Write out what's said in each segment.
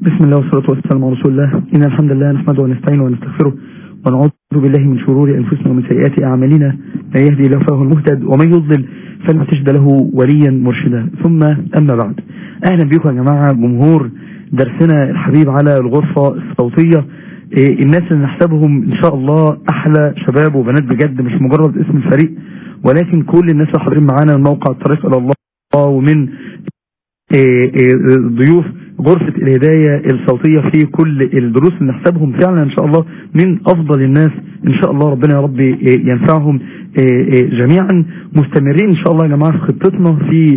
بسم الله والصلاة والسلام على رسول الله إن الحمد لله نحمده ونستعينه ونستغفره ونعوذ بالله من شرور أنفسنا ومن سيئات أعمالنا من يهدي الله فهو المهتد ومن يضلل فلن تجد له وليا مرشدا ثم أما بعد أهلا بكم يا جماعة جمهور درسنا الحبيب على الغرفة الصوتية إيه الناس اللي نحسبهم إن شاء الله أحلى شباب وبنات بجد مش مجرد اسم الفريق ولكن كل الناس اللي حاضرين معانا من موقع الطريق إلى الله ومن إيه إيه ضيوف غرفة الهداية الصوتية في كل الدروس اللي نحسبهم فعلا ان شاء الله من افضل الناس ان شاء الله ربنا يا رب ينفعهم جميعا مستمرين ان شاء الله يا جماعة في خطتنا في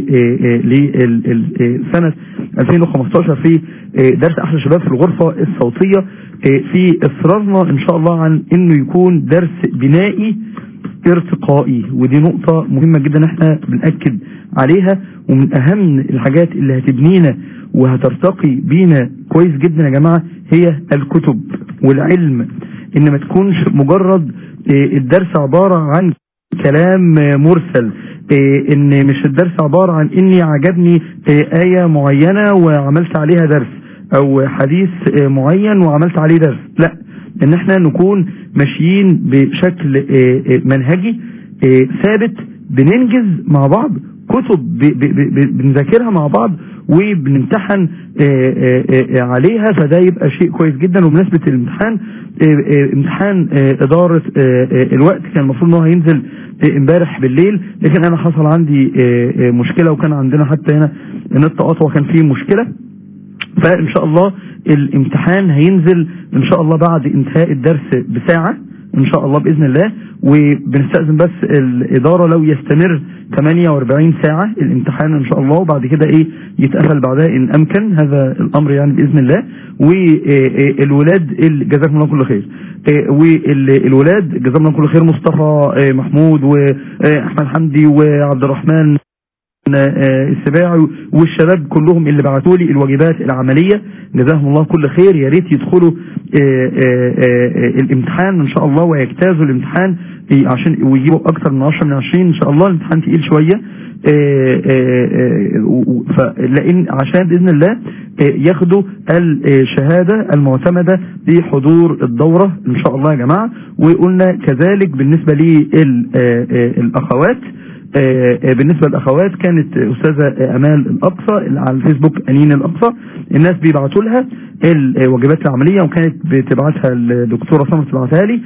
لسنة 2015 في درس احلى شباب في الغرفة الصوتية في اصرارنا ان شاء الله عن انه يكون درس بنائي ارتقائي ودي نقطة مهمة جدا احنا بنأكد عليها ومن اهم الحاجات اللي هتبنينا وهترتقي بينا كويس جدا يا جماعة هي الكتب والعلم ان ما تكونش مجرد الدرس عبارة عن كلام مرسل ان مش الدرس عبارة عن اني عجبني آية معينة وعملت عليها درس او حديث معين وعملت عليه درس لا ان احنا نكون ماشيين بشكل منهجي ثابت بننجز مع بعض كتب بنذاكرها مع بعض وبنمتحن عليها فده يبقى شيء كويس جدا وبنسبة الامتحان امتحان ادارة الوقت كان المفروض ان هو هينزل امبارح بالليل لكن انا حصل عندي مشكلة وكان عندنا حتى هنا نت قطوة كان فيه مشكلة فان شاء الله الامتحان هينزل ان شاء الله بعد انتهاء الدرس بساعة ان شاء الله باذن الله وبنستأذن بس الادارة لو يستمر 48 ساعة الامتحان ان شاء الله وبعد كده ايه يتقفل بعدها ان امكن هذا الامر يعني باذن الله والولاد جزاكم الله كل خير والولاد جزاكم الله كل خير مصطفى محمود واحمد حمدي وعبد الرحمن السباعي والشباب كلهم اللي بعتوا لي الواجبات العملية جزاهم الله كل خير يا ريت يدخلوا الامتحان ان شاء الله ويجتازوا الامتحان عشان ويجيبوا اكتر من 10 من 20 ان شاء الله الامتحان تقيل شوية لان عشان باذن الله ياخدوا الشهادة المعتمدة بحضور الدورة ان شاء الله يا جماعة وقلنا كذلك بالنسبة للاخوات بالنسبة للأخوات كانت أستاذة أمال الأقصى على الفيسبوك أنين الأقصى الناس بيبعتوا لها الواجبات العملية وكانت بتبعتها الدكتورة سمر تبعتها لي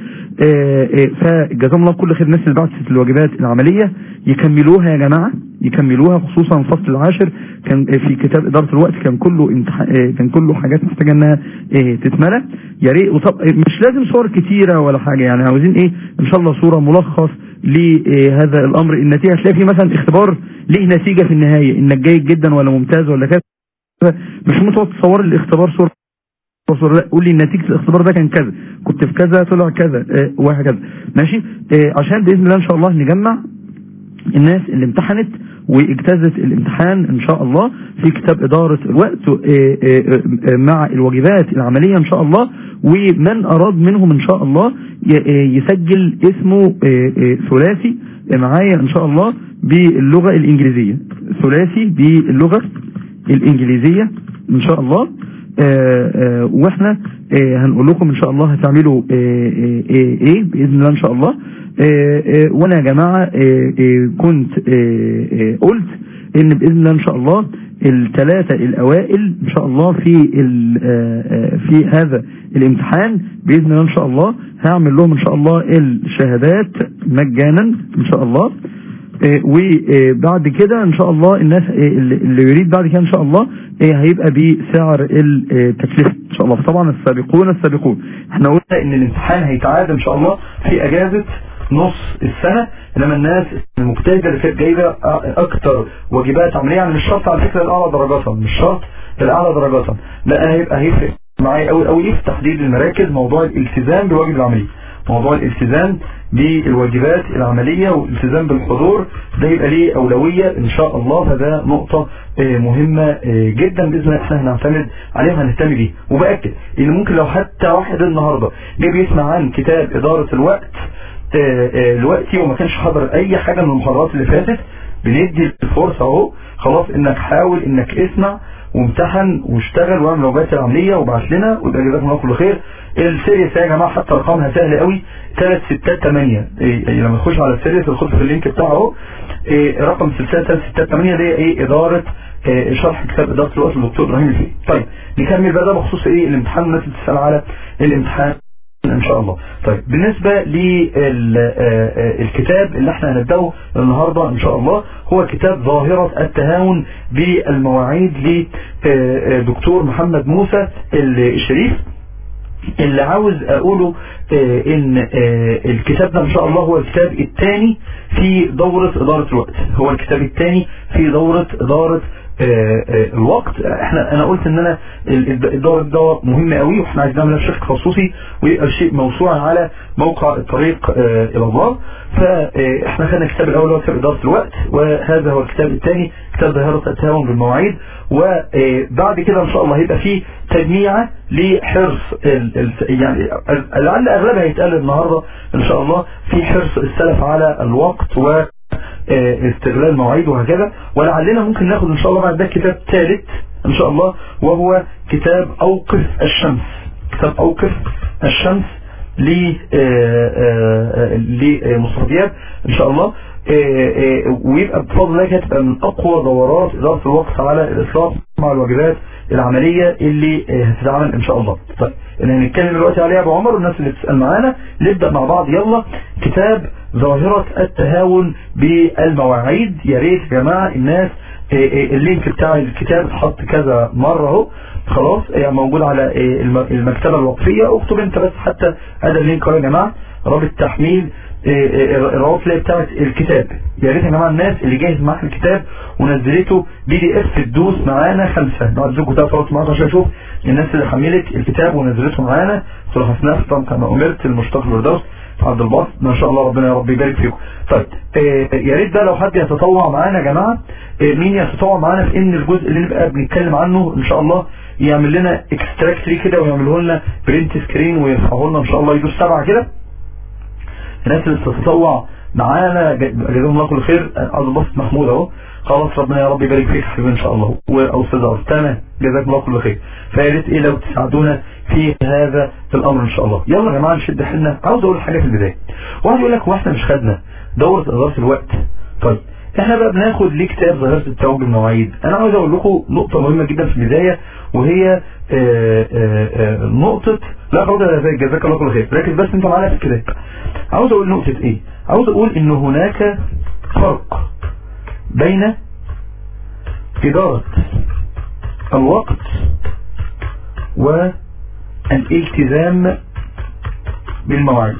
فجزاهم الله كل خير الناس اللي بعتت الواجبات العملية يكملوها يا جماعة يكملوها خصوصا الفصل العاشر كان في كتاب إدارة الوقت كان كله امتحان كان كله حاجات محتاجة انها تتملى يا ريت وطب مش لازم صور كتيرة ولا حاجة يعني عاوزين ايه ان شاء الله صورة ملخص لهذا الامر النتيجة هتلاقي في مثلا اختبار ليه نتيجة في النهاية انك جيد جدا ولا ممتاز ولا كذا مش ممكن تقعد تصور الاختبار صورة صورة لا قول لي نتيجة الاختبار ده كان كذا كنت في كذا طلع كذا اه وهكذا ماشي اه عشان باذن الله ان شاء الله نجمع الناس اللي امتحنت واجتازت الامتحان ان شاء الله في كتاب ادارة الوقت اه مع الواجبات العملية ان شاء الله ومن اراد منهم ان شاء الله يسجل اسمه ثلاثي معايا ان شاء الله باللغة الانجليزية ثلاثي باللغة الانجليزية ان شاء الله واحنا هنقول لكم ان شاء الله هتعملوا ايه باذن الله ان شاء الله وانا يا جماعة كنت قلت ان باذن الله ان شاء الله الثلاثة الاوائل ان شاء الله في في هذا الامتحان باذن الله ان شاء الله هعمل لهم ان شاء الله الشهادات مجانا ان شاء الله وبعد كده ان شاء الله الناس اللي يريد بعد كده ان شاء الله هيبقى بسعر التكلفة ان شاء الله طبعا السابقون السابقون احنا قلنا ان الامتحان هيتعاد ان شاء الله في اجازة نص السنة انما الناس المجتهدة اللي كانت جايبة اكتر واجبات عملية يعني مش شرط على فكرة الاعلى درجاتا مش شرط الاعلى درجاتا لا انا هيبقى هيفرق معايا قوي قوي في تحديد المراكز موضوع الالتزام بالواجب العملي موضوع الالتزام بالواجبات العملية والالتزام بالحضور ده يبقى ليه أولوية إن شاء الله فده نقطة مهمة جدا بإذن الله احنا هنعتمد عليها وهنهتم بيه وبأكد إن ممكن لو حتى واحد النهاردة جاي بيسمع عن كتاب إدارة الوقت دلوقتي وما كانش حضر أي حاجة من المحاضرات اللي فاتت بندي الفرصة اهو خلاص إنك حاول إنك اسمع وامتحن واشتغل وعمل واجبات العمليه وبعت لنا ويبقى جزاكم الله كل خير السيريس يا جماعه حتى ارقامها سهله قوي 3 6 8 إيه لما تخش على السيريس تدخل في اللينك بتاعه اهو إيه رقم السلسله 3 6 8 دي ايه اداره إيه شرح كتاب اداره الوقت للدكتور ابراهيم الفقي طيب نكمل بقى ده بخصوص ايه الامتحان الناس بتسال على الامتحان ان شاء الله طيب بالنسبة للكتاب اللي احنا هنبدأه النهاردة ان شاء الله هو كتاب ظاهرة التهاون بالمواعيد لدكتور محمد موسى الشريف اللي عاوز اقوله ان الكتاب ده ان شاء الله هو الكتاب الثاني في دورة ادارة الوقت هو الكتاب الثاني في دورة ادارة الوقت احنا انا قلت ان انا الدور ده مهم قوي واحنا عايزين نعملها بشكل خصوصي ويبقى شيء موسوعا على موقع الطريق الى الله فاحنا خدنا الكتاب الاول هو كتاب اداره الوقت وهذا هو الكتاب الثاني كتاب ظاهره التهاون بالمواعيد وبعد كده ان شاء الله هيبقى فيه تجميعه لحرص يعني لعل اغلبها هيتقال النهارده ان شاء الله في حرص السلف على الوقت و استغلال مواعيد وهكذا ولعلنا ممكن ناخد ان شاء الله بعد ده كتاب ثالث ان شاء الله وهو كتاب اوقف الشمس كتاب اوقف الشمس لمصطفيات ان شاء الله ويبقى بفضل الله هتبقى من اقوى دورات اداره الوقت على الاطلاق مع الواجبات العمليه اللي هتتعمل ان شاء الله طيب هنتكلم دلوقتي عليها ابو عمر والناس اللي بتسال معانا نبدا مع بعض يلا كتاب ظاهرة التهاون بالمواعيد يا ريت يا جماعة الناس اللينك بتاع الكتاب اتحط كذا مرة اهو خلاص يعني موجود على المكتبة الوقفية اكتب انت بس حتى هذا اللينك يا جماعة رابط تحميل الروابط بتاعت الكتاب يا ريت يا جماعة الناس اللي جاهز معاها الكتاب ونزلته بي دي اف تدوس معانا خمسة بعد ذلك كتاب صوت معاك عشان اشوف الناس اللي حملت الكتاب ونزلته معانا صلح طبعا كما امرت المشتاق الفردوس عبد الباسط ما شاء الله ربنا يا رب يبارك فيكم طيب آه يا ريت بقى لو حد يتطوع معانا يا جماعه آه مين يتطوع معانا في ان الجزء اللي نبقى بنتكلم عنه ان شاء الله يعمل لنا اكستراكت ليه كده ويعمله لنا برنت سكرين ويرفعه لنا ان شاء الله يدوس سبعه كده الناس اللي بتتطوع معانا جزاهم الله كل خير عبد الباسط محمود اهو خلاص ربنا يا رب يبارك فيك حبيبي ان شاء الله واستاذ ارتنا جزاكم الله كل خير فيا ريت ايه لو تساعدونا في هذا الامر ان شاء الله يلا يا جماعه نشد حيلنا عاوز اقول حاجه في البدايه واحد يقول لك هو احنا مش خدنا دوره اداره الوقت طيب احنا بقى بناخد ليه كتاب ظاهره التوجه بالمواعيد انا عاوز اقول لكم نقطه مهمه جدا في البدايه وهي آآ آآ نقطه لا خلاص يا جزاك الله كل خير ركز بس انت معانا في الكتاب عاوز اقول نقطه ايه عاوز اقول ان هناك فرق بين اداره الوقت والالتزام بالمواعيد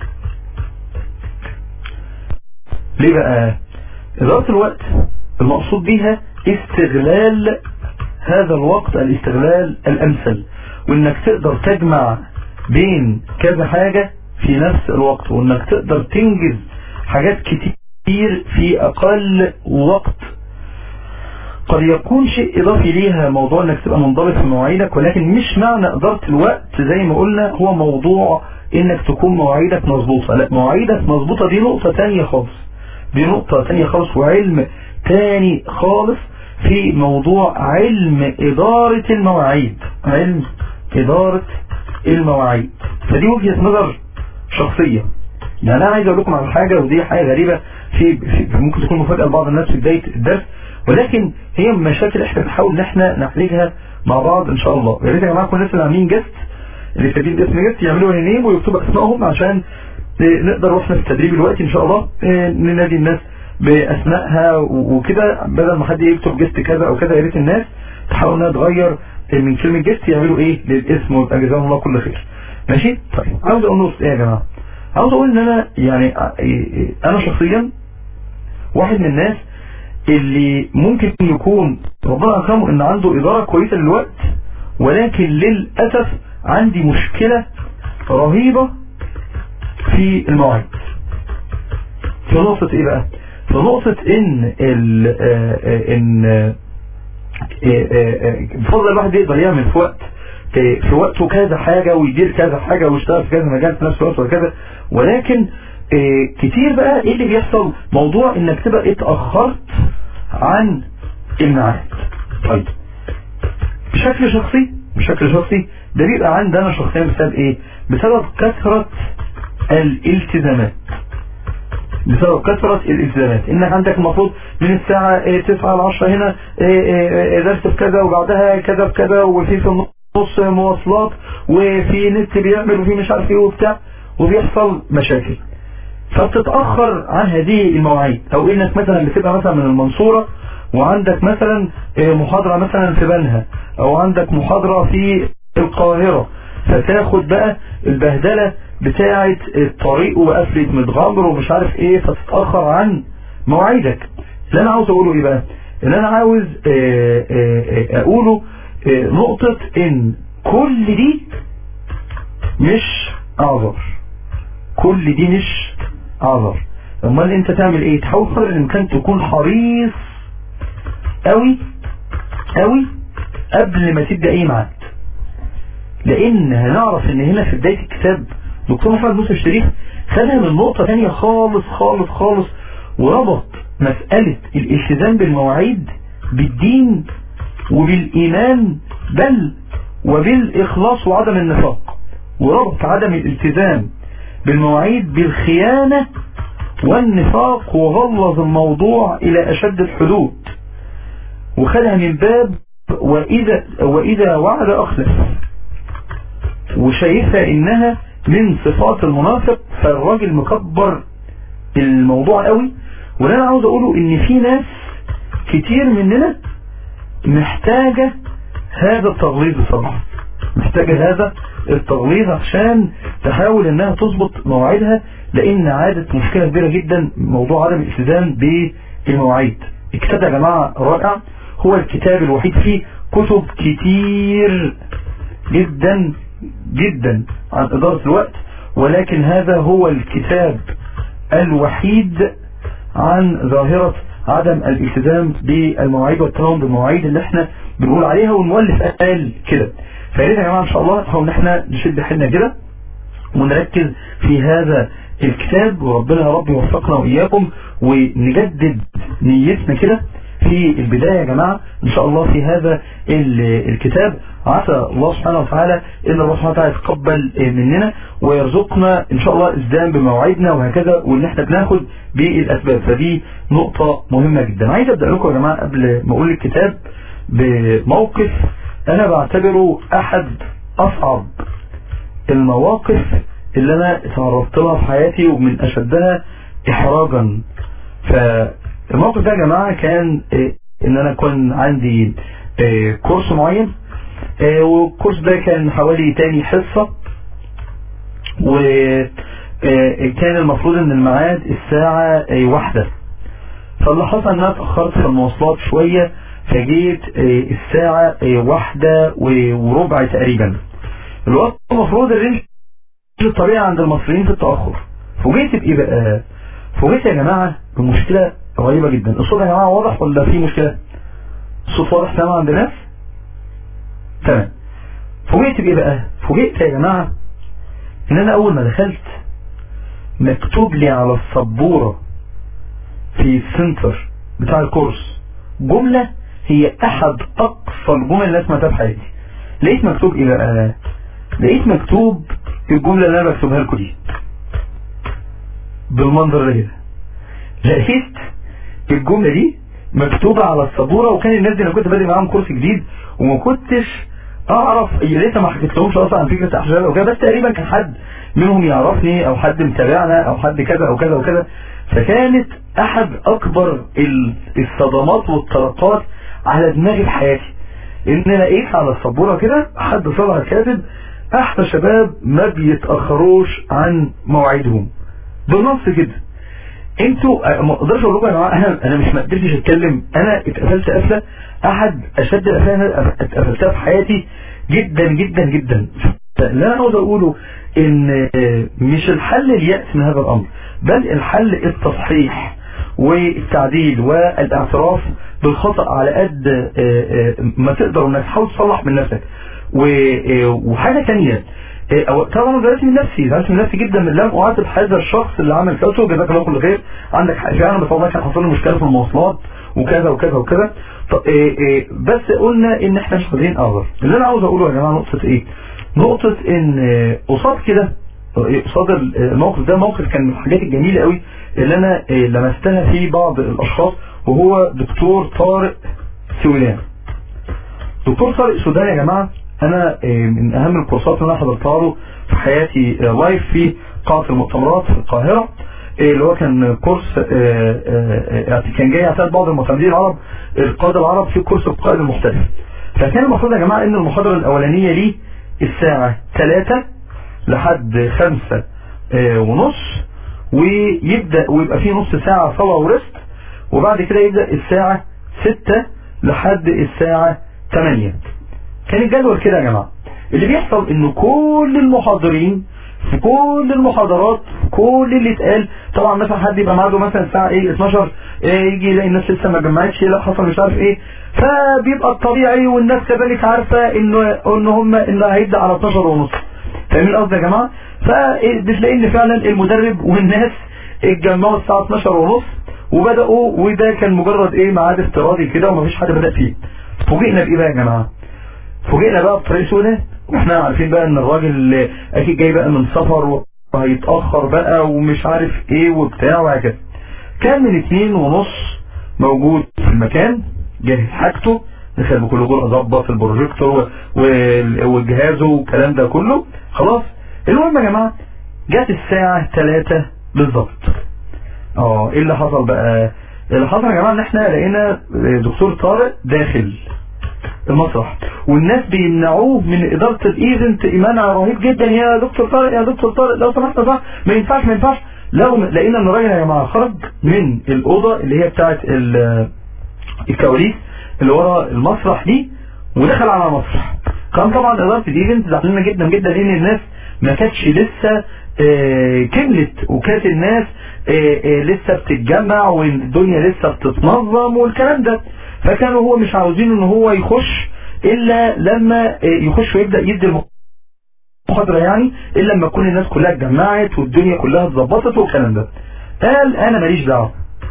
ليه بقى إدارة الوقت المقصود بها استغلال هذا الوقت الاستغلال الأمثل وإنك تقدر تجمع بين كذا حاجة في نفس الوقت وإنك تقدر تنجز حاجات كتير في أقل وقت قد يكون شيء إضافي ليها موضوع إنك تبقى منضبط في مواعيدك ولكن مش معنى إدارة الوقت زي ما قلنا هو موضوع إنك تكون مواعيدك مظبوطة لا مواعيدك مظبوطة دي نقطة تانية خالص دي نقطة تانية خالص وعلم تاني خالص في موضوع علم إدارة المواعيد علم إدارة المواعيد فدي وجهة نظر شخصية يعني أنا عايز أقول لكم على حاجة ودي حاجة غريبة في, في ممكن تكون مفاجأة لبعض الناس في بداية الدرس ولكن هي مشاكل احنا بنحاول ان احنا نعالجها مع بعض ان شاء الله يا ريت يا جماعه كل الناس اللي عاملين جست اللي كاتبين اسم جست يعملوا نيم ويكتبوا اسمائهم عشان نقدر واحنا في التدريب دلوقتي ان شاء الله ننادي الناس باسمائها وكده بدل ما حد يكتب جست كذا او كذا يا ريت الناس تحاول انها تغير من كلمه جست يعملوا ايه للاسم ويبقى جزاهم الله كل خير ماشي طيب عاوز اقول نص ايه يا جماعه عاوز اقول ان انا يعني انا شخصيا واحد من الناس اللي ممكن يكون ربنا اكرمه ان عنده اداره كويسه للوقت ولكن للاسف عندي مشكله رهيبه في المواعيد في نقطة ايه بقى في نقطة ان ال ان بفضل الواحد يقدر يعمل في وقت في وقته كذا حاجة ويدير كذا حاجة ويشتغل في كذا مجال في نفس الوقت وكذا ولكن كتير بقى ايه اللي بيحصل موضوع انك تبقى اتأخرت عن الميعاد طيب بشكل شخصي بشكل شخصي ده بيبقى عندنا شخصيا بسبب ايه بسبب كثرة الالتزامات بسبب كثرة الالتزامات انك عندك المفروض من الساعة 9 ل 10 هنا درس بكذا وبعدها كذا بكذا وفي في النص مواصلات وفي نت بيعمل وفي مش عارف ايه وبتاع وبيحصل مشاكل فبتتأخر عن هذه المواعيد او انك مثلا بتبقى مثلا من المنصورة وعندك مثلا محاضرة مثلا في بنها او عندك محاضرة في القاهرة فتاخد بقى البهدلة بتاعة الطريق وقفلة متغمر ومش عارف ايه فتتأخر عن مواعيدك اللي انا عاوز اقوله ايه بقى اللي انا عاوز اقوله نقطة ان كل دي مش اعذر كل دي مش اعذر امال انت تعمل ايه تحاول قدر الامكان تكون حريص قوي قوي قبل ما تبدأ اي ميعاد لان هنعرف ان هنا في بداية الكتاب دكتور محمد موسى الشريف خدها من نقطة تانية خالص خالص خالص وربط مسألة الالتزام بالمواعيد بالدين وبالإيمان بل وبالإخلاص وعدم النفاق وربط عدم الالتزام بالمواعيد بالخيانة والنفاق وغلظ الموضوع إلى أشد الحدود وخدها من باب وإذا, وإذا وعد أخلف وشايفها إنها من صفات المنافق فالراجل مكبر الموضوع قوي واللي انا عاوز اقوله ان في ناس كتير مننا محتاجة هذا التغليظ بصراحة محتاجة هذا التغليظ عشان تحاول انها تظبط مواعيدها لان عادت مشكلة كبيرة جدا موضوع عدم الالتزام بالمواعيد الكتاب يا جماعة رائع هو الكتاب الوحيد فيه كتب كتير جدا جدا عن إدارة الوقت ولكن هذا هو الكتاب الوحيد عن ظاهرة عدم الالتزام بالمواعيد والتناوم بالمواعيد اللي احنا بنقول عليها والمؤلف قال كده فياريت يا جماعة ان شاء الله نحاول ان احنا نشد حيلنا كده ونركز في هذا الكتاب وربنا يا رب يوفقنا واياكم ونجدد نيتنا كده في البداية يا جماعة ان شاء الله في هذا الكتاب عسى الله سبحانه وتعالى ان الله سبحانه وتعالى يتقبل مننا ويرزقنا ان شاء الله ازدام بمواعيدنا وهكذا وان احنا بناخد بالاسباب فدي نقطة مهمة جدا عايز ابدأ لكم يا جماعة قبل ما اقول الكتاب بموقف انا بعتبره احد اصعب المواقف اللي انا تعرضت لها في حياتي ومن اشدها احراجا فالموقف ده يا جماعة كان ان انا كان عندي كورس معين والكورس ده كان حوالي تاني حصة وكان المفروض ان الميعاد الساعة واحدة فاللي حصل ان انا اتأخرت في المواصلات شوية فجيت الساعة واحدة وربع تقريبا الوقت المفروض الرينج الطبيعي عند المصريين في التأخر فوجئت بإيه بقى فوجئت يا جماعة بمشكلة غريبة جدا الصوت يا جماعة واضح ولا في مشكلة الصوت واضح تمام عند الناس تمام فوجئت بإيه بقى فوجئت يا جماعة ان انا اول ما دخلت مكتوب لي على السبورة في السنتر بتاع الكورس جملة هي احد اقصى الجمل اللي اسمها في حياتي لقيت مكتوب ايه بقى لقيت مكتوب الجملة اللي انا بكتبها لكم دي بالمنظر ده لقيت الجملة دي مكتوبة على السبورة وكان الناس دي انا كنت بادئ معاهم كورس جديد وما كنتش اعرف يا ريت ما حكيتلهمش اصلا عن فكره احجار او كده بس تقريبا كان حد منهم يعرفني او حد متابعنا او حد كذا او كذا وكذا فكانت احد اكبر الصدمات والطرقات على دماغي في حياتي ان لقيت على السبوره كده حد طلع كاتب احلى شباب ما بيتاخروش عن مواعيدهم بالنص كده انتوا ما اقدرش اقول لكم يا جماعه انا انا مش ما قدرتش اتكلم انا اتقفلت قفله احد اشد الافلام اللي اتقفلتها في حياتي جدا جدا جدا اللي انا عاوز اقوله ان مش الحل اليأس من هذا الامر بل الحل التصحيح والتعديل والاعتراف بالخطأ على قد ما تقدر انك تحاول تصلح من نفسك وحاجة تانية إيه، أو طبعا زعلت من نفسي زعلت من نفسي جدا من لم اعاتب هذا الشخص اللي عمل كده قلت له جزاك الله كل خير عندك حق فعلا بس والله كان حصل له مشكله في المواصلات وكذا وكذا وكذا طب إيه إيه بس قلنا ان احنا مش عايزين اغر اللي انا عاوز اقوله يا جماعه نقطه ايه نقطه ان آه، قصاد كده آه، قصاد الموقف ده موقف كان من الحاجات الجميله قوي اللي انا آه، لمستها في بعض الاشخاص وهو دكتور طارق سويلان دكتور طارق سودان يا جماعه انا آه، من اهم الكورسات اللي انا حضرتها له في حياتي آه، لايف في قاعه المؤتمرات في القاهره آه، اللي هو كان كورس آه، آه، آه، كان جاي يعتاد بعض المعتمدين العرب القاده العرب في كورس القائد المختلف فكان المفروض يا جماعه ان المحاضره الاولانيه ليه الساعه 3 لحد 5 ونص ويبدا ويبقى فيه نص ساعه صلاه ورست وبعد كده يبدا الساعه 6 لحد الساعه 8 كان الجدول كده يا جماعه اللي بيحصل ان كل المحاضرين في كل المحاضرات في كل اللي اتقال طبعا مثلا حد يبقى معاده مثلا الساعه ايه 12 إيه يجي يلاقي الناس لسه ما جمعتش لا حصل مش عارف ايه فبيبقى الطبيعي والناس كذلك عارفه انه ان هم ان هيبدا على 12 ونص فاهمين قصدي يا جماعه فبتلاقي ان فعلا المدرب والناس اتجمعوا الساعه 12 ونص وبداوا وده كان مجرد ايه ميعاد افتراضي كده ومفيش حد بدا فيه فوجئنا بايه بقى يا جماعه فوجئنا بقى بطريق سوداء واحنا عارفين بقى ان الراجل اكيد جاي بقى من سفر وهيتاخر بقى ومش عارف ايه وبتاع وهكذا كان من اتنين ونص موجود في المكان جاهز حاجته دخل بكل جرأة ظبط البروجيكتور وجهازه والكلام ده كله خلاص المهم يا جماعه جت الساعه 3 بالظبط اه ايه اللي حصل بقى اللي حصل يا جماعه ان احنا لقينا دكتور طارق داخل المسرح والناس بيمنعوه من اداره الايفنت منع رهيب جدا يا دكتور طارق يا دكتور طارق لو سمحت صح ما ينفعش ما ينفعش لو لقينا ان الراجل يا جماعه خرج من الاوضه اللي هي بتاعه الكواليس اللي ورا المسرح دي ودخل على المسرح كان طبعا اداره الايفنت زعلانه جدا جدا ان الناس ما كانتش لسه آه كملت وكانت الناس آه آه لسه بتتجمع والدنيا لسه بتتنظم والكلام ده فكانوا هو مش عاوزين ان هو يخش الا لما يخش ويبدا يدي المحاضره يعني الا لما تكون الناس كلها اتجمعت والدنيا كلها اتظبطت والكلام ده قال انا ماليش دعوه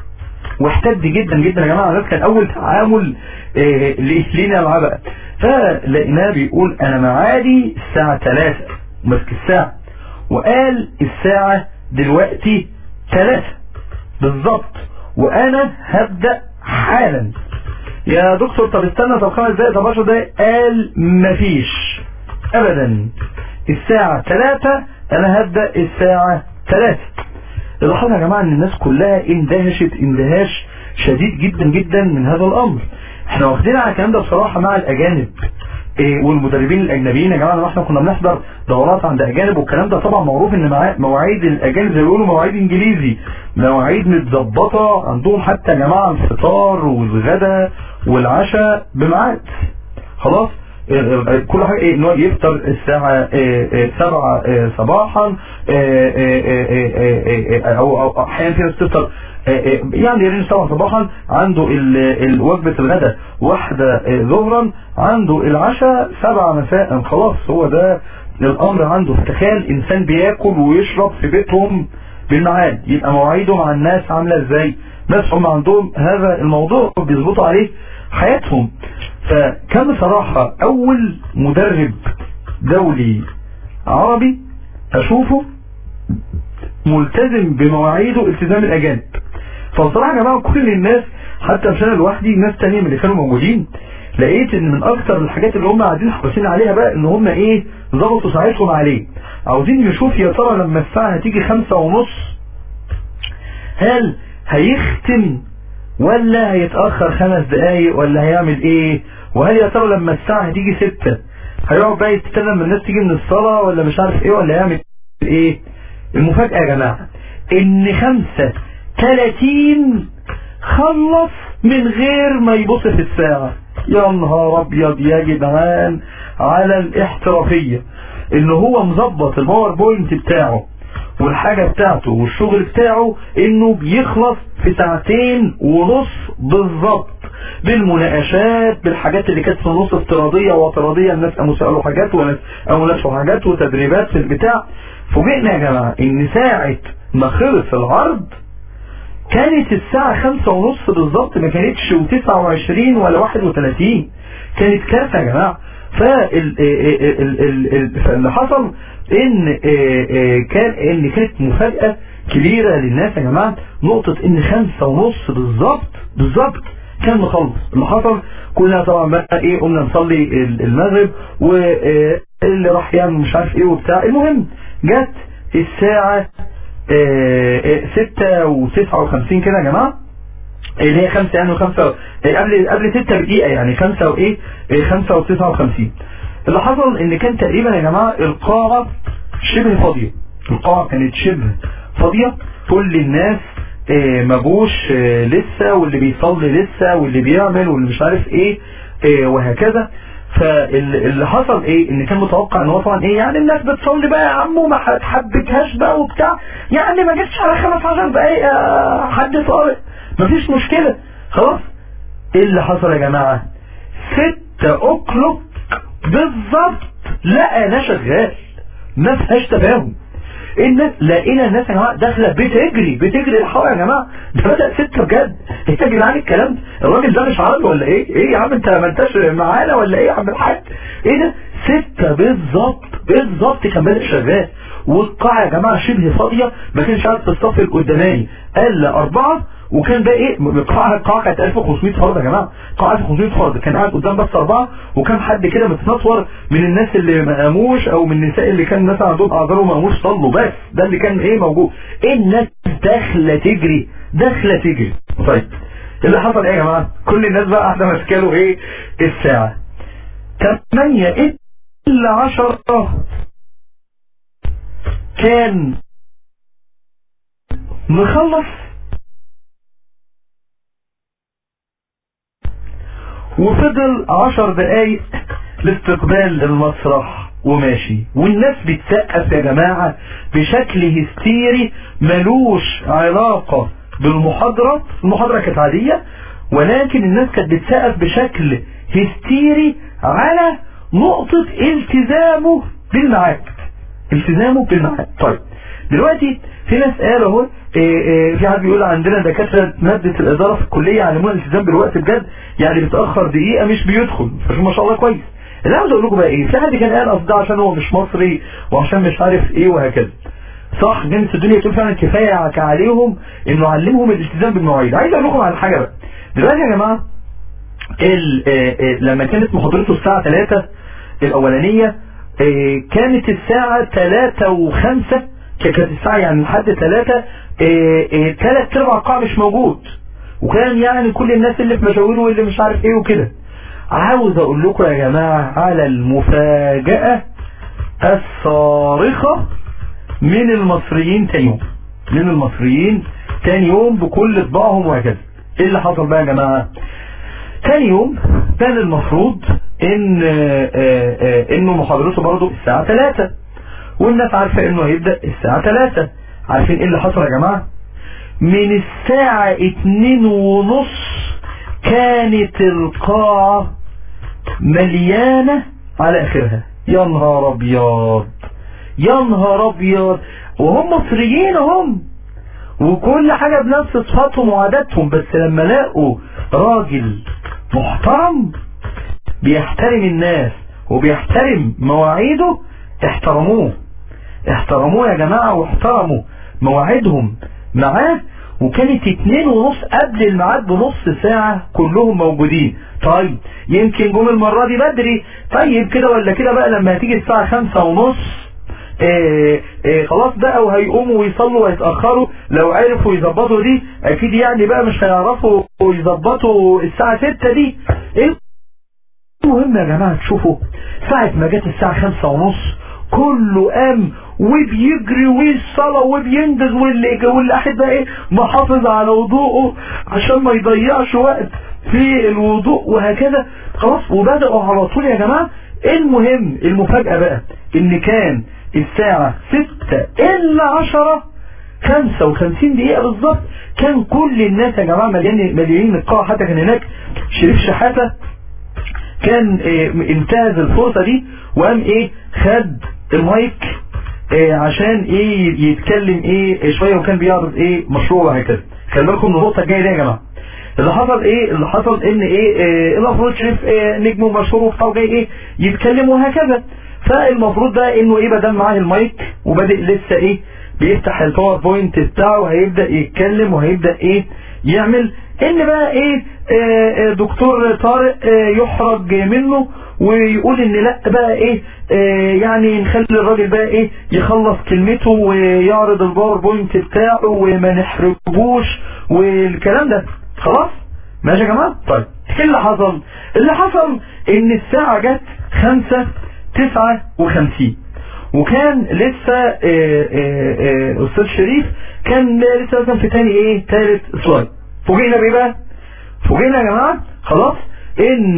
واحتد جدا جدا يا جماعه ده كان اول تعامل إيه لينا معاه بقى فلقيناه بيقول انا معادي الساعه 3 ماسك الساعه وقال الساعه دلوقتي 3 بالظبط وانا هبدا حالا يا دكتور طب استنى طب خمس دقايق طب 10 دقايق قال مفيش ابدا الساعة 3 انا هبدأ الساعة 3 اللي حصل يا جماعة ان الناس كلها اندهشت اندهاش شديد جدا جدا من هذا الامر احنا واخدين على الكلام ده بصراحة مع الاجانب إيه والمدربين الاجنبيين يا جماعه لما احنا كنا بنحضر دورات عند اجانب والكلام ده طبعا معروف ان مواعيد الاجانب زي ما بيقولوا مواعيد انجليزي مواعيد متظبطه عندهم حتى يا جماعه الفطار والغداء والعشاء بميعاد خلاص كل حاجه ايه ان هو يفطر الساعه 7 صباحا او او احيانا في ناس تفطر يعني يرين 7 صباحا عنده وجبه الغداء واحده ظهرا عنده العشاء 7 مساء خلاص هو ده الامر عنده تخيل انسان بياكل ويشرب في بيتهم بالميعاد يبقى مواعيده مع الناس عامله ازاي ناس هم عندهم هذا الموضوع بيظبطوا عليه حياتهم فكان بصراحة أول مدرب دولي عربي أشوفه ملتزم بمواعيده التزام الأجانب فبصراحة يا جماعة كل الناس حتى مش أنا لوحدي ناس تانية من اللي كانوا موجودين لقيت ان من اكتر الحاجات اللي هم قاعدين حريصين عليها بقى ان هم ايه ظبطوا ساعتهم عليه عاوزين يشوف يا ترى لما الساعة هتيجي خمسة ونص هل هيختم ولا هيتأخر خمس دقايق ولا هيعمل ايه وهل يا ترى لما الساعة هتيجي ستة هيقعد بقى يستنى لما الناس تيجي من الصلاة ولا مش عارف ايه ولا يعمل ايه المفاجأة يا جماعة ان خمسة تلاتين خلص من غير ما يبص في الساعة يا نهار ابيض يا جدعان على الاحترافية ان هو مظبط الباوربوينت بتاعه والحاجة بتاعته والشغل بتاعه انه بيخلص في ساعتين ونص بالظبط بالمناقشات بالحاجات اللي كانت في النص افتراضيه واعتراضيه الناس قاموا سالوا حاجات وناس قاموا ناقشوا حاجات وتدريبات في البتاع فوجئنا يا جماعه ان ساعه ما خلص العرض كانت الساعة خمسة ونص بالظبط ما كانتش وتسعة وعشرين ولا واحد وثلاثين كانت كارثة يا جماعة فاللي حصل ان كان ان كانت مفاجأة كبيرة للناس يا جماعة نقطة ان خمسة ونص بالظبط بالظبط كان مخلص اللي حصل كلنا طبعا بقى ايه قمنا نصلي المغرب واللي راح يعمل مش عارف ايه وبتاع المهم جت الساعة ستة وتسعة وخمسين كده يا جماعة اللي هي خمسة يعني وخمسة قبل قبل ستة بدقيقة يعني خمسة وايه خمسة وتسعة وخمسين اللي حصل ان كان تقريبا يا جماعة القاعة شبه فاضية القاعة كانت شبه فاضية كل الناس ما جوش لسه واللي بيصلي لسه واللي بيعمل واللي مش عارف ايه وهكذا فاللي حصل ايه ان كان متوقع ان هو طبعا ايه يعني الناس بتصلي بقى يا عم وما حبتهاش بقى وبتاع يعني ما جتش على 15 دقايق حد طارق مفيش مشكلة خلاص ايه اللي حصل يا جماعة 6 اوكلوك بالظبط لقى انا شغال ما فيهاش تفاهم الناس لقينا الناس يا جماعه داخله بتجري بتجري الحوار يا جماعه ده بدا ستة بجد انت يا جدعان الكلام الراجل ده مش عارف ولا ايه ايه يا عم انت ما انتش معانا ولا ايه يا عم الحاج ايه ده ستة بالظبط بالظبط كان بادئ شغال والقاعه يا جماعه شبه فاضيه ما كانش عارف في الصف القداماني قال اربعه وكان بقى ايه القاعه القاعه كانت 1500 فرد يا جماعه قاعه 1500 فرد كان قاعد قدام بس اربعه وكان حد كده متنطور من الناس اللي ما قاموش او من النساء اللي كان مثلا عندهم اعذار وما قاموش صلوا بس ده اللي كان ايه موجود الناس داخله تجري داخله تجري طيب اللي حصل ايه يا جماعه كل الناس بقى قاعده ماسكه له ايه الساعه 8 الا 10 كان مخلص وفضل عشر دقايق لاستقبال المسرح وماشي والناس بتسقف يا جماعة بشكل هستيري ملوش علاقة بالمحاضرة المحاضرة كانت عادية ولكن الناس كانت بتسقف بشكل هستيري على نقطة التزامه بالميعاد التزامه بالميعاد طيب دلوقتي في ناس قالوا اهو في حد بيقول عندنا دكاتره ماده الاداره في الكليه يعلمونا الالتزام بالوقت بجد يعني بيتاخر دقيقه مش بيدخل فشو ما شاء الله كويس اللي عاوز اقول لكم بقى ايه في حد كان قال اصل ده عشان هو مش مصري وعشان مش عارف ايه وهكذا صح جنس الدنيا تقول فعلا كفايه عليهم انه علمهم الالتزام بالمواعيد عايز اقول لكم على حاجه بقى دلوقتي يا جماعه لما كانت محاضرته الساعه 3 الاولانيه كانت الساعه 3 و5 كانت الساعه يعني لحد 3 ثلاث ارباع القاع مش موجود وكان يعني كل الناس اللي في مشاوير واللي مش عارف ايه وكده عاوز اقول لكم يا جماعة على المفاجأة الصارخة من المصريين تاني يوم من المصريين تاني يوم بكل طباعهم وهكذا ايه اللي حصل بقى يا جماعة تاني يوم كان المفروض ان آآ آآ انه محاضرته برضه الساعة 3 والناس عارفة انه هيبدأ الساعة 3 عارفين ايه اللي حصل يا جماعة من الساعة اتنين ونص كانت القاعة مليانة على اخرها يا نهار ابيض يا نهار ابيض وهم مصريين هم وكل حاجة بنفس صفاتهم وعاداتهم بس لما لقوا راجل محترم بيحترم الناس وبيحترم مواعيده احترموه احترموه يا جماعة واحترموا مواعيدهم معاه وكانت اتنين ونص قبل الميعاد بنص ساعة كلهم موجودين طيب يمكن جم المرة دي بدري طيب كده ولا كده بقى لما هتيجي الساعة خمسة ونص إيه إيه خلاص بقى وهيقوموا ويصلوا ويتأخروا لو عرفوا يظبطوا دي اكيد يعني بقى مش هيعرفوا يظبطوا الساعة ستة دي ايه المهم يا جماعة تشوفوا ساعة ما جت الساعة خمسة ونص كله قام وبيجري والصلاة وبينجز واللي واللي قاعد بقى ايه محافظ على وضوءه عشان ما يضيعش وقت في الوضوء وهكذا خلاص وبدأوا على طول يا جماعة المهم المفاجأة بقى ان كان الساعة ستة الا عشرة 55 دقيقة بالظبط كان كل الناس يا جماعة مليان مليانين القاعة حتى كان هناك شريف شحاتة كان اه انتهز الفرصة دي وقام ايه خد المايك اه عشان ايه يتكلم ايه شوية وكان بيعرض ايه مشروع وهكذا خلي بالكم من النقطة الجاية دي يا جماعة اللي حصل ايه اللي حصل ان ايه, إيه المفروض شريف إيه نجم ومشهور وبتاع جاي ايه يتكلم وهكذا فالمفروض ده انه ايه بدل معاه المايك وبادئ لسه ايه بيفتح الباوربوينت بتاعه هيبدأ يتكلم وهيبدأ ايه يعمل ان بقى ايه, إيه دكتور طارق إيه يحرج منه ويقول ان لا بقى ايه, إيه يعني نخلي الراجل بقى ايه يخلص كلمته ويعرض الباوربوينت بتاعه وما نحرجوش والكلام ده خلاص ماشي يا جماعة طيب ايه اللي حصل اللي حصل ان الساعة جت خمسة تسعة وخمسين وكان لسه اه اه اه استاذ شريف كان لسه مثلا في تاني ايه تالت سلايد فوجئنا بايه بقى فوجئنا يا جماعة خلاص ان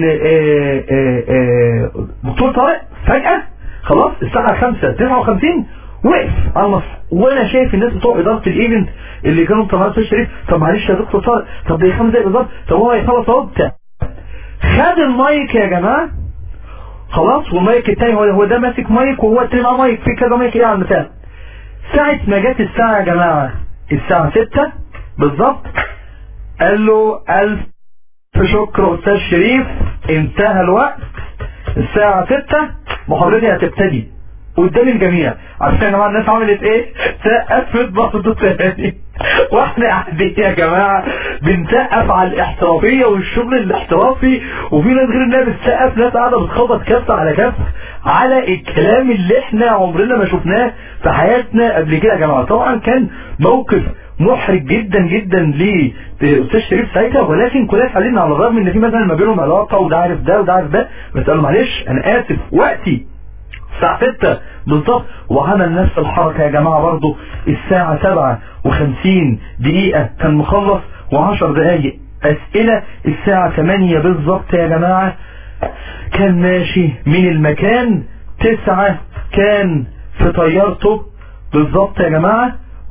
دكتور طارق فجأة خلاص الساعة خمسة تسعة وخمسين وقف على المسرح وانا شايف الناس بتوع اداره الايفنت اللي كانوا طالعين في الشريف طب معلش يا دكتور طارق طب ده خمس دقايق بالظبط طب هو هيخلص اهو بتاع خد المايك يا جماعه خلاص والمايك التاني هو هو ده ماسك مايك وهو التاني معاه مايك في كذا مايك ايه على البتاع ساعة ما جت الساعة يا جماعة الساعة ستة بالظبط قال له ألف شكر أستاذ شريف انتهى الوقت الساعة ستة محاضرتي هتبتدي قدام الجميع عشان يا جماعه الناس عملت ايه سقفت برضه تاني واحنا قاعدين يا جماعه بنسقف على الاحترافيه والشغل الاحترافي وفي ناس غير انها بتسقف ناس قاعده بتخبط كف على كف على الكلام اللي احنا عمرنا ما شفناه في حياتنا قبل كده يا جماعه طبعا كان موقف محرج جدا جدا لاستاذ شريف ساعتها ولكن كلنا اتعلمنا على الرغم ان في مثلا ما بينهم علاقه وده عارف ده وده عارف ده بس قال له معلش انا اسف وقتي الساعة 6 بالظبط وعمل نفس الحركة يا جماعة برضو الساعة 7 و50 دقيقة كان مخلص و10 دقايق أسئلة الساعة 8 بالظبط يا جماعة كان ماشي من المكان 9 كان في طيارته بالظبط يا جماعة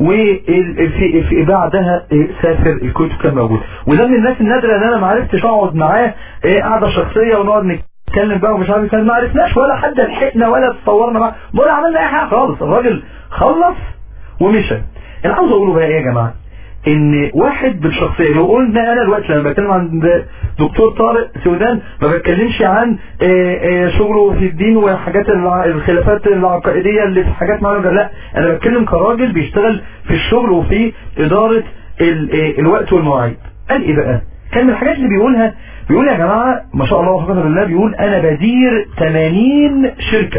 وفي في بعدها سافر الكويت كان موجود وده من الناس النادرة اللي انا ما عرفتش اقعد معاه قعدة شخصية ونقعد نتكلم بقى ومش عارف ما عرفناش ولا حد لحقنا ولا اتصورنا معاه ولا عملنا اي حاجه خالص الراجل خلص ومشى انا عاوز اقوله بقى ايه يا جماعه ان واحد بالشخصيه لو قلنا انا دلوقتي لما بتكلم عن دكتور طارق سودان ما بتكلمش عن شغله في الدين وحاجات الخلافات العقائديه اللي في حاجات معينه لا انا بتكلم كراجل بيشتغل في الشغل وفي اداره الوقت والمواعيد قال ايه بقى كان من الحاجات اللي بيقولها بيقول يا جماعة ما شاء الله وحفظه بالله بيقول انا بدير 80 شركة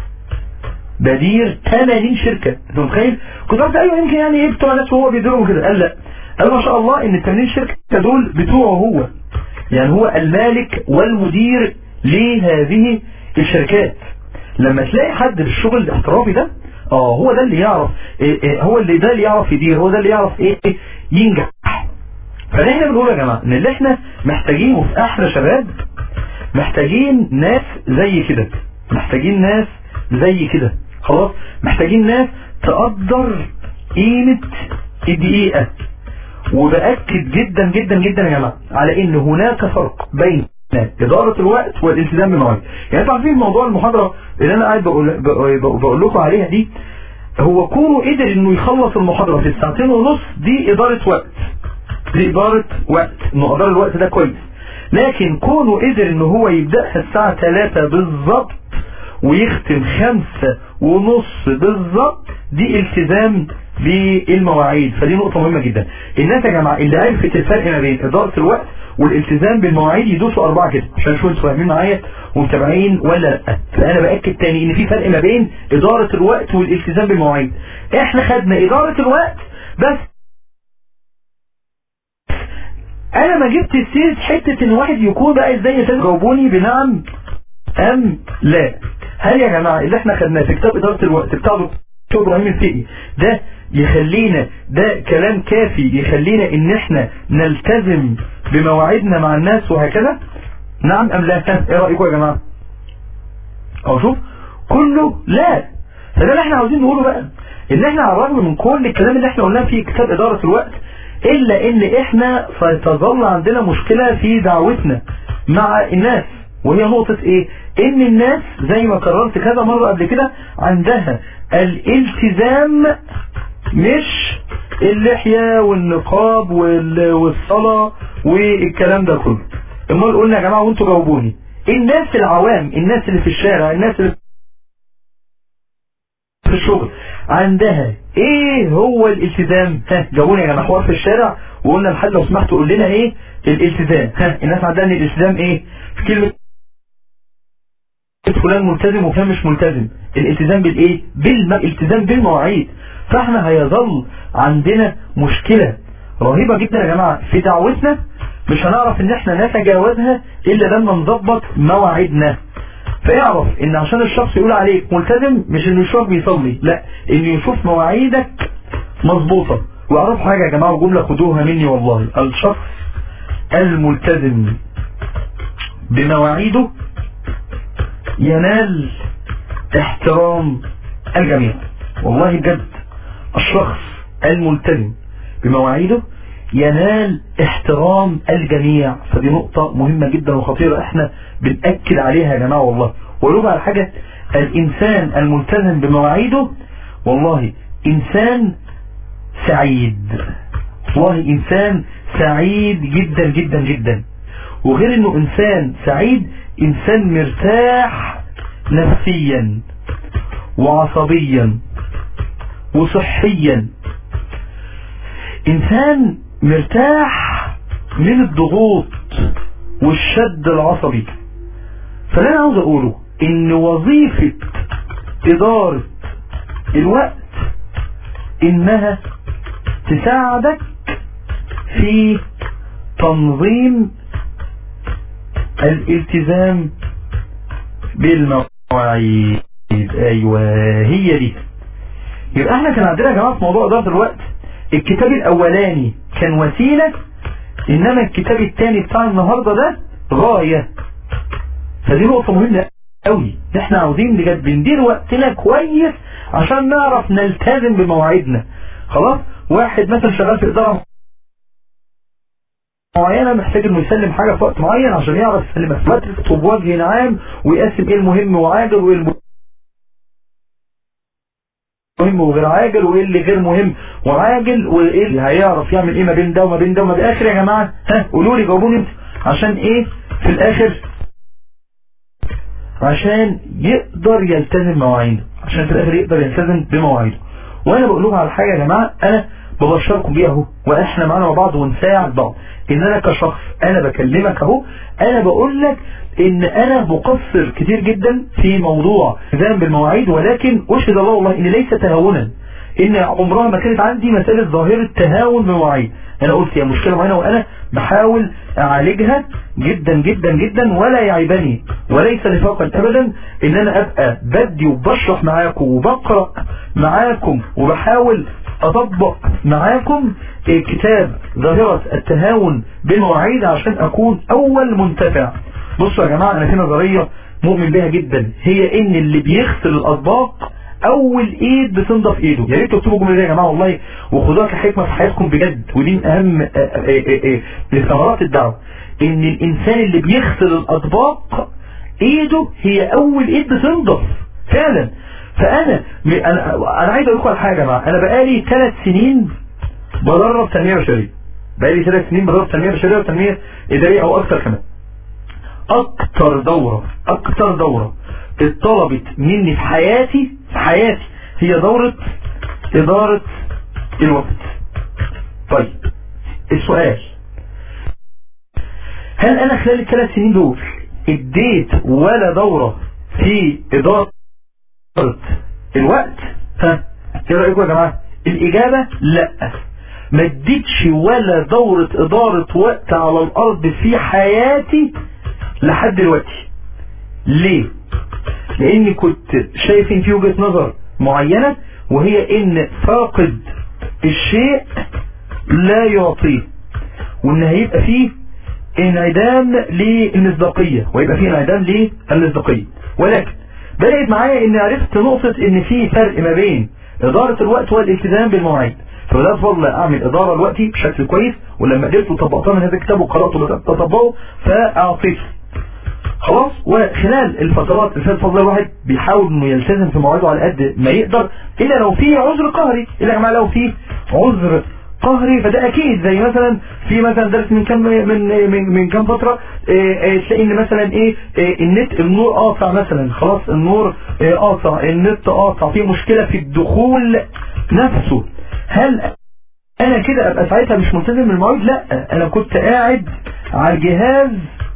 بدير 80 شركة انت متخيل كنت قلت ايوه يمكن يعني ايه بتوع ناس وهو بيديرهم كده قال لا قال ما شاء الله ان ال 80 شركة دول بتوعه هو يعني هو المالك والمدير لهذه الشركات لما تلاقي حد بالشغل الاحترافي ده اه هو ده اللي يعرف إيه إيه هو اللي ده اللي يعرف يدير هو ده اللي يعرف ايه ينجح فاحنا بنقول يا جماعة ان اللي احنا محتاجينه في احلى شباب محتاجين ناس زي كده محتاجين ناس زي كده خلاص محتاجين ناس تقدر قيمة الدقيقة وبأكد جدا جدا جدا يا جماعة على ان هناك فرق بين إدارة الوقت والالتزام بالمواعيد يعني انتوا عارفين موضوع المحاضرة اللي انا قاعد بقول, بقول لكم عليها دي هو كونه قدر انه يخلص المحاضرة في الساعتين ونص دي إدارة وقت دي إدارة وقت انه إدارة الوقت ده كويس لكن كونه قدر ان هو يبدأها الساعة 3 بالظبط ويختم خمسة ونص بالظبط دي التزام بالمواعيد فدي نقطة مهمة جدا الناس يا جماعة اللي عرفت الفرق ما بين إدارة الوقت والالتزام بالمواعيد يدوسوا أربعة كده عشان شو انتوا فاهمين معايا ومتابعين ولا لا فأنا بأكد تاني إن في فرق ما بين إدارة الوقت والالتزام بالمواعيد احنا خدنا إدارة الوقت بس انا ما جبت سيرة حتة ان واحد يكون بقى ازاي تجاوبوني بنعم ام لا هل يا جماعة اللي احنا خدناه في كتاب ادارة الوقت بتاع دكتور ابراهيم الفقي ده يخلينا ده كلام كافي يخلينا ان احنا نلتزم بمواعيدنا مع الناس وهكذا نعم ام لا ايه رأيكم يا جماعة او شوف كله لا فده اللي احنا عاوزين نقوله بقى ان احنا على الرغم من كل الكلام اللي احنا قلناه في كتاب ادارة الوقت الا ان احنا سيتظل عندنا مشكلة في دعوتنا مع الناس وهي نقطة ايه ان الناس زي ما كررت كذا مرة قبل كده عندها الالتزام مش اللحية والنقاب والصلاة والكلام ده كله امال قلنا يا جماعة وانتوا جاوبوني الناس العوام الناس اللي في الشارع الناس اللي في الشغل عندها ايه هو الالتزام ها جاوبوني يا جماعة حوار في الشارع وقلنا لحد لو سمحت قول لنا ايه الالتزام ها الناس عندها ان الالتزام ايه في كلمة فلان ملتزم وفلان مش ملتزم الالتزام بالايه بالالتزام بالمواعيد فاحنا هيظل عندنا مشكلة رهيبة جدا يا جماعة في دعوتنا مش هنعرف ان احنا نتجاوزها الا لما نظبط مواعيدنا فيعرف ان عشان الشخص يقول عليك ملتزم مش انه يشوف بيصلي لا انه يشوف مواعيدك مظبوطة واعرف حاجة يا جماعة وجملة خدوها مني والله الشخص الملتزم بمواعيده ينال احترام الجميع والله بجد الشخص الملتزم بمواعيده ينال احترام الجميع فدي نقطة مهمة جدا وخطيرة احنا بنأكد عليها يا جماعة والله ولو على حاجة الانسان الملتزم بمواعيده والله انسان سعيد والله انسان سعيد جدا جدا جدا وغير انه انسان سعيد انسان مرتاح نفسيا وعصبيا وصحيا انسان مرتاح من الضغوط والشد العصبي فلا انا عاوز اقوله ان وظيفة ادارة الوقت انها تساعدك في تنظيم الالتزام بالمواعيد ايوه هي دي يبقى احنا كان عندنا يا جماعه في موضوع اداره الوقت الكتاب الاولاني كان وسيله انما الكتاب الثاني بتاع النهارده ده غايه فدي نقطه مهمه قوي احنا عاوزين بجد بندير وقتنا كويس عشان نعرف نلتزم بمواعيدنا خلاص واحد مثلا شغال في اداره معينة محتاج انه يسلم حاجة في وقت معين عشان يعرف يسلمها في وقت بوجه عام ويقسم ايه المهم وعاجل وايه المهم وغير عاجل وايه اللي غير مهم وعاجل وايه اللي هيعرف يعمل ايه ما بين ده وما بين ده وما بين اخر يا جماعة ها قولوا لي جاوبوني انت عشان ايه في الاخر عشان يقدر يلتزم مواعيده عشان في الاخر يقدر يلتزم بمواعيده وانا بقول لكم على حاجة يا جماعة انا ببشركم بيها اهو واحنا معانا مع بعض ونساعد بعض ان انا كشخص انا بكلمك اهو انا بقول لك ان انا مقصر كتير جدا في موضوع التزام بالمواعيد ولكن اشهد الله والله ان ليس تهاونا ان عمرها ما كانت عندي مسألة ظاهرة تهاون بمواعيد انا قلت هي مشكلة معينة وانا بحاول اعالجها جدا جدا جدا ولا يعيبني وليس نفاقا ابدا ان انا ابقى بدي وبشرح معاكم وبقرأ معاكم وبحاول اطبق معاكم كتاب ظاهرة التهاون بالمواعيد عشان اكون اول منتفع بصوا يا جماعة انا في نظرية مؤمن بها جدا هي ان اللي بيغسل الاطباق اول ايد بتنضف ايده يا ريت تكتبوا الجمله دي يا جماعه والله وخدوها كحكمه في حياتكم بجد ودي من اهم ثمرات الدعوه ان الانسان اللي بيغسل الاطباق ايده هي اول ايد بتنضف فعلا فانا انا انا عايز اقول لكم على حاجه يا جماعه انا بقالي ثلاث سنين بدرب تنميه بشريه بقالي ثلاث سنين بدرب تنميه بشريه وتنميه اداريه او اكتر كمان اكتر دوره اكتر دوره اتطلبت مني في حياتي في حياتي هي دورة ادارة الوقت طيب السؤال هل انا خلال الثلاث سنين دول اديت ولا دورة في ادارة الوقت ها ايه رأيكم يا جماعة الاجابة لا ما اديتش ولا دورة ادارة وقت على الارض في حياتي لحد دلوقتي ليه لاني كنت شايف ان في وجهة نظر معينة وهي ان فاقد الشيء لا يعطيه وان هيبقى فيه انعدام للمصداقية ويبقى فيه انعدام للمصداقية ولكن بدأت معايا ان عرفت نقطة ان في فرق ما بين ادارة الوقت والالتزام بالمواعيد فبدأت فضل اعمل ادارة لوقتي بشكل كويس ولما قدرت وطبقتها من هذا الكتاب وقرأته وبدأت اطبقه فاعطيته خلاص وخلال الفترات اللي فاتت فضل الواحد بيحاول انه يلتزم في مواعيده على قد ما يقدر الا لو في عذر قهري الا يا جماعه لو في عذر قهري فده اكيد زي مثلا في مثلا درس من كام من من, من كام فتره تلاقي ان مثلا ايه النت النور قاطع مثلا خلاص النور قاطع النت قاطع في مشكله في الدخول نفسه هل انا كده ابقى ساعتها مش ملتزم بالمواعيد لا انا كنت قاعد على الجهاز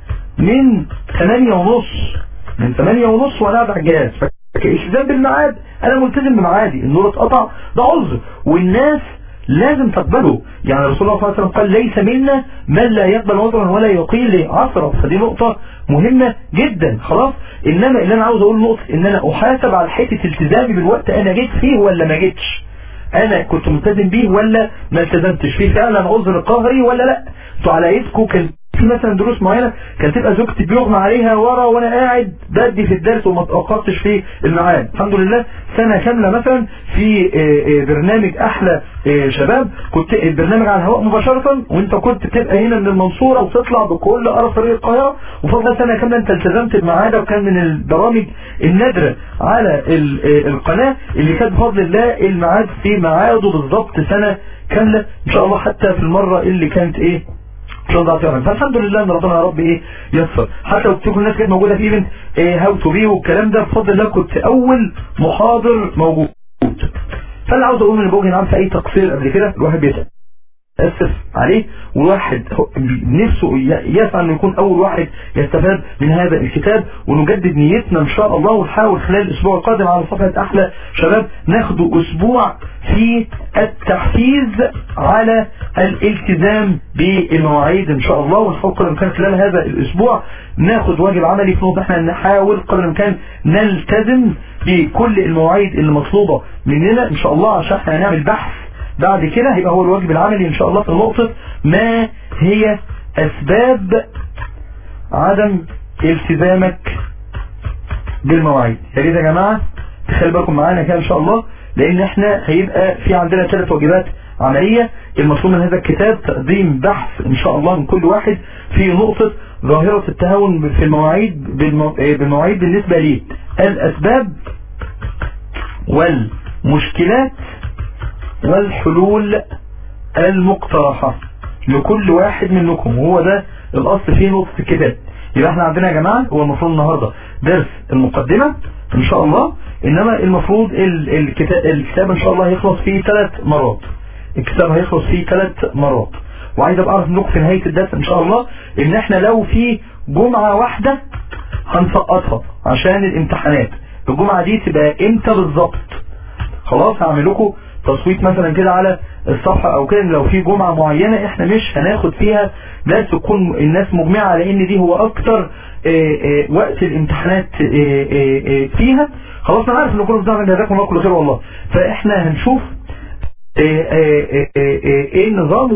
من 8 ونص من 8 ونص وانا قاعد على الجهاز فالالتزام بالميعاد انا ملتزم بميعادي النور اتقطع ده عذر والناس لازم تقبله يعني رسول الله صلى الله عليه وسلم قال ليس منا من لا يقبل عذرا ولا يقيل عثرا فدي نقطة مهمة جدا خلاص انما اللي انا عاوز اقول نقطة ان انا احاسب على حتة التزامي بالوقت انا جيت فيه ولا ما جيتش انا كنت ملتزم بيه ولا ما التزمتش فيه فعلا عذر قهري ولا لا انتوا على ايدكم كان في مثلا دروس معينة كانت تبقى زوجتي بيغمى عليها ورا وانا قاعد بدي في الدرس وما توقفتش في الميعاد الحمد لله سنة كاملة مثلا في برنامج احلى شباب كنت البرنامج على الهواء مباشرة وانت كنت بتبقى هنا من المنصورة وتطلع بكل قرى طريق القاهرة وفضل سنة كاملة انت التزمت بميعادها وكان من البرامج النادرة على القناة اللي كانت بفضل الله الميعاد في ميعاده بالظبط سنة كاملة ان شاء الله حتى في المرة اللي كانت ايه فالحمد لله ان ربنا يا رب ايه يسر حتى لو تشوفوا الناس كانت موجوده في ايفنت ايه هاو تو بي والكلام ده بفضل الله كنت اول محاضر موجود فانا عاوز اقول ان بوجه نعم في اي تقصير قبل كده الواحد بيتاسف عليه والواحد نفسه يسعى انه يكون اول واحد يستفاد من هذا الكتاب ونجدد نيتنا ان شاء الله ونحاول خلال الاسبوع القادم على صفحه احلى شباب ناخد اسبوع في التحفيز على الالتزام بالمواعيد ان شاء الله ونحاول قدر الامكان خلال هذا الاسبوع ناخد واجب عملي في نقطه احنا نحاول قدر الامكان نلتزم بكل المواعيد اللي مطلوبه مننا ان شاء الله عشان احنا هنعمل بحث بعد كده هيبقى هو الواجب العملي ان شاء الله في نقطه ما هي اسباب عدم التزامك بالمواعيد يا ريت يا جماعه تخلي بالكم معانا كده ان شاء الله لان احنا هيبقى في عندنا ثلاث واجبات عملية المطلوب من هذا الكتاب تقديم بحث ان شاء الله من كل واحد في نقطة ظاهرة التهاون في المواعيد بالمواعيد بالنسبة لي الاسباب والمشكلات والحلول المقترحة لكل واحد منكم وهو ده الاصل في نقطة الكتاب يبقى احنا عندنا يا جماعة هو المفروض النهاردة درس المقدمة ان شاء الله انما المفروض الكتاب, الكتاب ان شاء الله هيخلص فيه ثلاث مرات الكتاب هيخلص فيه ثلاث مرات وعايز ابقى اعرف منكم في نهاية الدرس ان شاء الله ان احنا لو في جمعة واحدة هنسقطها عشان الامتحانات الجمعة دي تبقى امتى بالظبط خلاص هعمل لكم تصويت مثلا كده على الصفحة او كده لو في جمعة معينة احنا مش هناخد فيها ناس تكون الناس مجمعة على ان دي هو اكتر اه اه وقت الامتحانات اه فيها خلاص انا عارف ان كله بتعمل جزاكم الله كل خير والله فاحنا هنشوف ايه النظام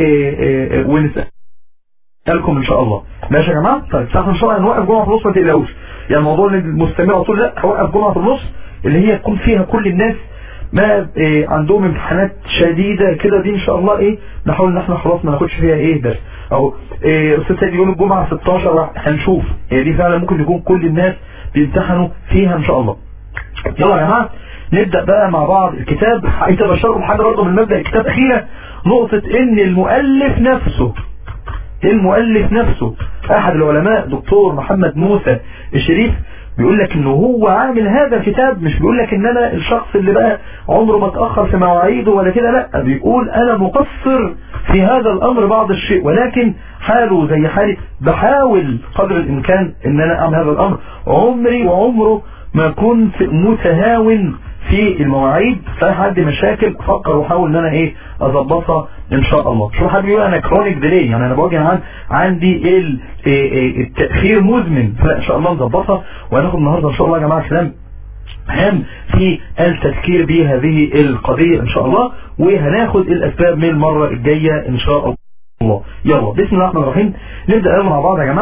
ونسألكم ان شاء الله ماشي يا جماعة طيب ساعة ان شاء الله هنوقف جمعة في النص ما تقلقوش يعني الموضوع اللي مستمر على طول لا هوقف جمعة في النص اللي هي تكون فيها كل الناس ما إيه عندهم امتحانات شديدة كده دي ان شاء الله ايه نحاول ان احنا خلاص ما ناخدش فيها ايه درس اهو إيه استاذ سيد يوم الجمعة 16 هنشوف هي دي فعلا ممكن يكون كل الناس بيمتحنوا فيها ان شاء الله يلا يا جماعة نبدأ بقى مع بعض الكتاب عايز ابشركم حاجة برضه من مبدأ الكتاب اخيرا نقطة ان المؤلف نفسه المؤلف نفسه احد العلماء دكتور محمد موسى الشريف بيقول لك انه هو عامل هذا الكتاب مش بيقول لك ان انا الشخص اللي بقى عمره ما اتأخر في مواعيده ولا كده لا بيقول انا مقصر في هذا الامر بعض الشيء ولكن حاله زي حالي بحاول قدر الامكان ان انا اعمل هذا الامر عمري وعمره ما كنت متهاون في المواعيد فانا عندي مشاكل افكر واحاول ان انا ايه اظبطها ان شاء الله شو حد بيقول انا كرونيك ديلي يعني انا بواجه عن عندي التاخير مزمن فان شاء الله نظبطها وهناخد النهارده ان شاء الله يا جماعه كلام هام في التذكير بهذه القضيه ان شاء الله وهناخد الاسباب من المره الجايه ان شاء الله يلا بسم الله الرحمن الرحيم نبدا يلا مع بعض يا جماعه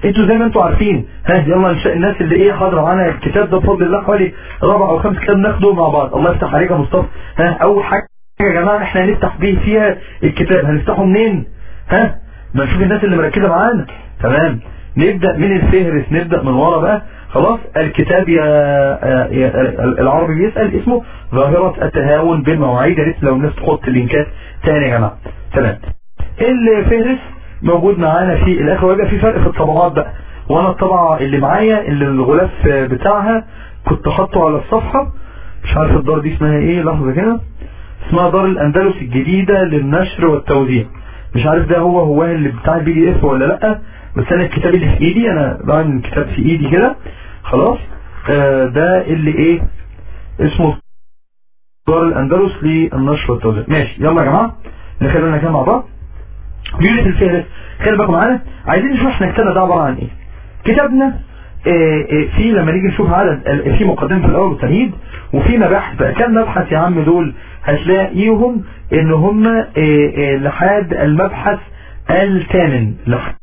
انتوا زي ما انتوا عارفين ها يلا نشاء الناس اللي ايه حاضره معانا الكتاب ده بفضل الله حوالي رابع او خمس كتاب ناخده مع بعض الله يفتح عليك يا مصطفى ها اول حاجه يا جماعه احنا هنفتح بيه فيها الكتاب هنفتحه منين ها ما نشوف الناس اللي مركزه معانا تمام نبدا من الفهرس نبدا من ورا بقى خلاص الكتاب يا, يا العربي بيسال اسمه ظاهره التهاون بالمواعيد يا ريت لو الناس تحط اللينكات تاني يا جماعه تمام الفهرس موجود معانا في الاخر ويبقى في فرق في الطبعات بقى وانا الطبعه اللي معايا اللي الغلاف بتاعها كنت حاطه على الصفحه مش عارف الدار دي اسمها ايه لحظه كده اسمها دار الاندلس الجديده للنشر والتوزيع مش عارف ده هو هو اللي بتاع البي دي اف ولا لا بس انا الكتاب اللي في ايدي انا بعمل كتاب في ايدي كده خلاص آه ده اللي ايه اسمه دار الاندلس للنشر والتوزيع ماشي يلا يا جماعه نخلينا كده مع بعض بيقول في الفهرس خلي بالكم معانا عايزين نشوف احنا كتابنا ده عباره عن ايه كتابنا اه اه في لما نيجي نشوف عدد في مقدمه في الاول والتمهيد وفي مباحث بقى كام مبحث يا عم دول هتلاقيهم ان هم اه لحد المبحث الثامن لحد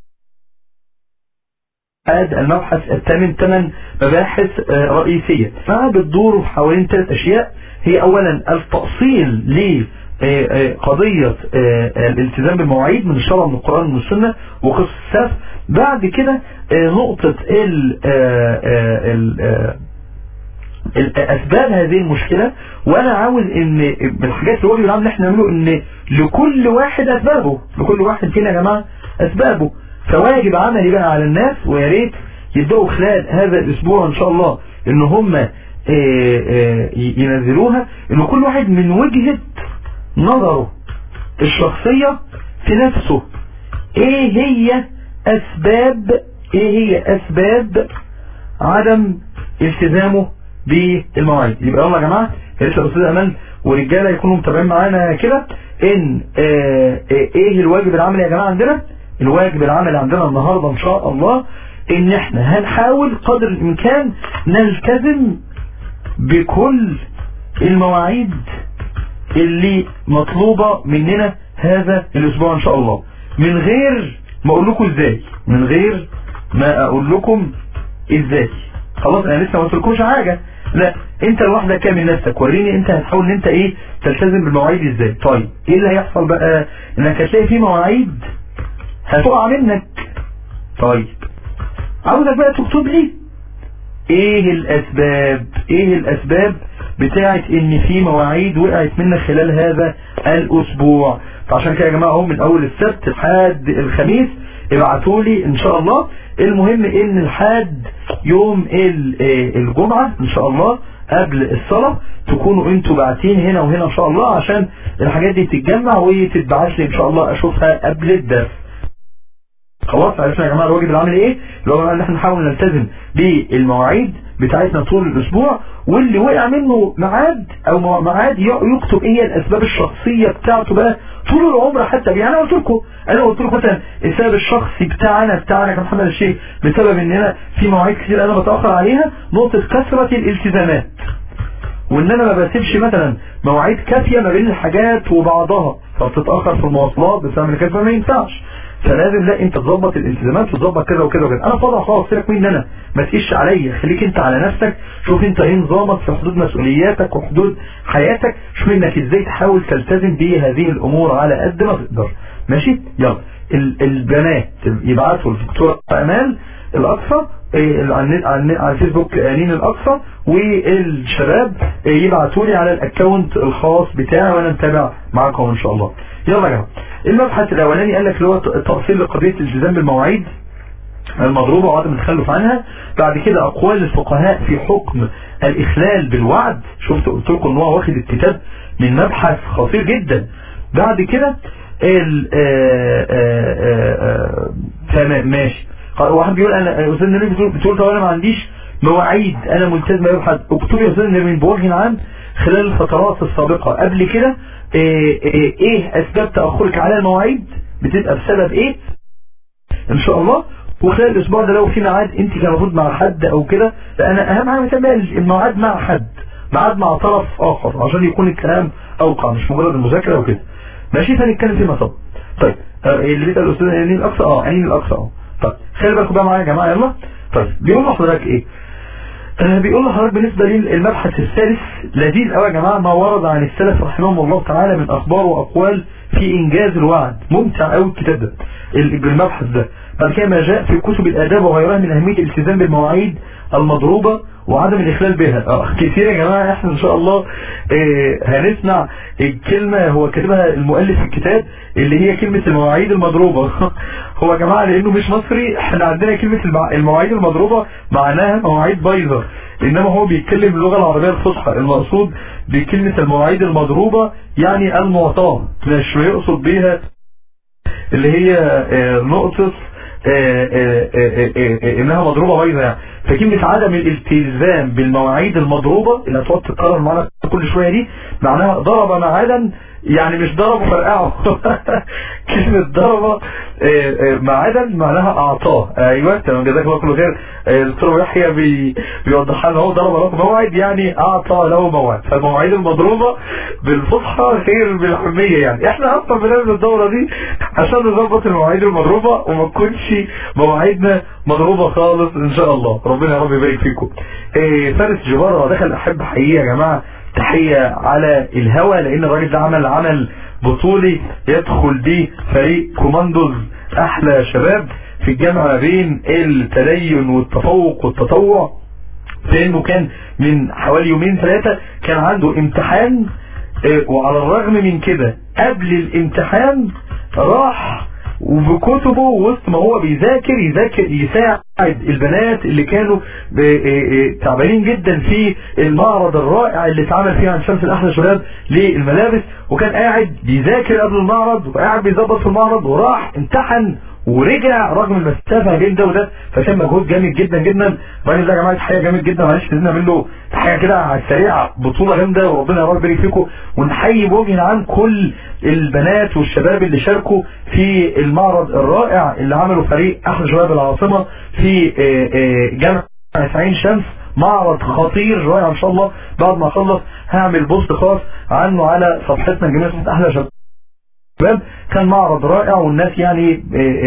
المبحث الثامن ثمان مباحث رئيسية ما بتدور حوالين ثلاث اشياء هي اولا التأصيل ل قضية الالتزام بالمواعيد من الشرع من القرآن من السنة وقصة السف بعد كده نقطة ال ال اسباب هذه المشكلة وانا عاوز ان بالحاجات اللي هو بيقول ان احنا نعمله ان لكل واحد اسبابه لكل واحد فينا يا جماعة اسبابه فواجب عملي بقى على الناس ويا ريت يبدأوا خلال هذا الاسبوع ان شاء الله ان هم ينزلوها ان كل واحد من وجهة نظره الشخصية في نفسه ايه هي اسباب ايه هي اسباب عدم التزامه بالمواعيد يبقى يلا يا جماعه يا ريت الاستاذ امان ورجاله يكونوا متابعين معانا كده ان اه ايه الواجب العملي يا جماعه عندنا الواجب العملي عندنا النهارده ان شاء الله ان احنا هنحاول قدر الامكان نلتزم بكل المواعيد اللي مطلوبة مننا هذا الاسبوع ان شاء الله من غير ما اقول لكم ازاي من غير ما اقول لكم ازاي خلاص انا لسه ما قلتلكمش حاجة لا انت لوحدك كامل نفسك وريني انت هتحاول ان انت ايه تلتزم بالمواعيد ازاي طيب ايه اللي هيحصل بقى انك هتلاقي في مواعيد هتقع منك طيب عاوزك بقى تكتب لي ايه الاسباب ايه الاسباب بتاعت ان في مواعيد وقعت منك خلال هذا الاسبوع فعشان كده يا جماعه اهو من اول السبت لحد الخميس ابعتوا لي ان شاء الله المهم ان لحد يوم الجمعة ان شاء الله قبل الصلاة تكونوا انتوا باعتين هنا وهنا ان شاء الله عشان الحاجات دي تتجمع وتتبعت لي ان شاء الله اشوفها قبل الدرس خلاص عرفنا يا جماعه الواجب العملي ايه اللي هو ان احنا نحاول نلتزم بالمواعيد بتاعتنا طول الاسبوع واللي وقع منه ميعاد او ميعاد يكتب ايه الاسباب الشخصيه بتاعته بقى طول العمر حتى يعني انا قلت لكم انا قلت لكم مثلا السبب الشخصي بتاعنا بتاعنا كمحمد الشيخ بسبب ان انا في مواعيد كتير انا بتاخر عليها نقطه كثره الالتزامات وان انا ما بسيبش مثلا مواعيد كافيه ما بين الحاجات وبعضها فبتتاخر في المواصلات بسبب ان كده ما ينفعش فلازم لا انت تظبط الالتزامات وتظبط كذا وكذا وكذا انا فاضي خلاص سيبك مين انا ما تقيش عليا خليك انت على نفسك شوف انت ايه نظامك في حدود مسؤولياتك وحدود حياتك شوف انك ازاي تحاول تلتزم بهذه الامور على قد ما تقدر ماشي يلا البنات يبعتوا الدكتور امان الاقصى على على الفيسبوك انين الاقصى والشباب يبعتوا لي على الاكونت الخاص بتاعي وانا متابع معاكم ان شاء الله يلا يا جماعه المبحث الاولاني قال لك اللي هو تفصيل لقضيه الالتزام بالمواعيد المضروبة وعدم التخلف عنها بعد كده اقوال الفقهاء في حكم الاخلال بالوعد شفت قلت لكم ان هو واخد الكتاب من مبحث خطير جدا بعد كده ال تمام ماشي واحد بيقول انا استاذ نرمي بتقول بتقول طب انا ما عنديش مواعيد انا ملتزم ببحث اكتب يا استاذ نرمي بوجه عام خلال الفترات السابقة قبل كده ايه, ايه, ايه اسباب تأخرك على المواعيد بتبقى بسبب ايه ان شاء الله وخلال الاسبوع ده لو في ميعاد انت كان المفروض مع حد او كده انا اهم حاجه متابع الميعاد مع حد ميعاد مع طرف اخر عشان يكون الكلام اوقع مش مجرد المذاكره وكده ماشي هنتكلم فيما طب طيب اللي بيسال الاستاذ انين الاقصى اه انين الاقصى اه طيب خلي بالكم بقى معايا يا جماعه يلا طيب بيقول لحضرتك ايه آه بيقول لحضرتك بالنسبة للمبحث الثالث لذيذ قوي يا جماعة ما ورد عن السلف رحمهم الله تعالى من أخبار وأقوال في إنجاز الوعد ممتع قوي الكتاب ده بالمبحث ده بعد كده ما جاء في كتب الآداب وغيرها من أهمية الالتزام بالمواعيد المضروبة وعدم الإخلال بها اه كتير يا جماعة احنا ان شاء الله اه هنسمع الكلمة هو كاتبها المؤلف في الكتاب اللي هي كلمة المواعيد المضروبة هو يا جماعة لانه مش مصري احنا عندنا كلمة المواعيد المضروبة معناها مواعيد بايظة انما هو بيتكلم اللغة العربية الفصحى المقصود بكلمة المواعيد المضروبة يعني المعطاة مش يقصد بيها اللي هي اه نقطة اه اه انها مضروبة بايظة يعني فكلمة عدم الالتزام بالمواعيد المضروبة اللي هتقعد تتكرر معانا كل شوية دي معناها ضرب معادا يعني مش ضرب وفرقعه كلمة ضرب معادا معناها اعطاه ايوه تمام جزاك الله كل خير الدكتور يحيى بي بيوضح لنا هو ضرب له موعد يعني اعطى له موعد فالمواعيد المضروبة بالفصحى غير بالحمية يعني احنا اصلا بنعمل الدورة دي عشان نظبط المواعيد المضروبة وما تكونش مواعيدنا مضروبة خالص ان شاء الله ربنا يا رب يبارك فيكم إيه فارس جبارة دخل احب حقيقة يا جماعة تحية على الهوى لان الراجل ده عمل عمل بطولي يدخل بيه فريق كوماندوز احلى شباب في الجامعة ما بين التدين والتفوق والتطوع لانه كان من حوالي يومين ثلاثة كان عنده امتحان وعلى الرغم من كده قبل الامتحان راح وبكتبه وسط ما هو بيذاكر يذاكر يساعد البنات اللي كانوا تعبانين جدا في المعرض الرائع اللي اتعمل فيه عن شمس الاحلى شباب للملابس وكان قاعد بيذاكر قبل المعرض وقاعد بيظبط في المعرض وراح امتحن ورجع رغم المسافه بين ده وده فكان مجهود جامد جدا جدا الراجل ده يا جماعه تحيه جامد جدا معلش لازم نعمل له تحيه كده على السريع بطوله جامده وربنا يا رب يبارك فيكم ونحيي بوجه عام كل البنات والشباب اللي شاركوا في المعرض الرائع اللي عمله فريق احلى شباب العاصمه في جامعه عين شمس معرض خطير رائع ان شاء الله بعد ما اخلص هعمل بوست خاص عنه على صفحتنا الجميله احلى شباب شباب كان معرض رائع والناس يعني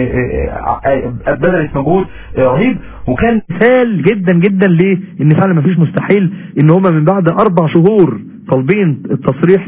بذلت مجهود رهيب وكان مثال جدا جدا ليه ان فعلا مفيش مستحيل ان هم من بعد اربع شهور طالبين التصريح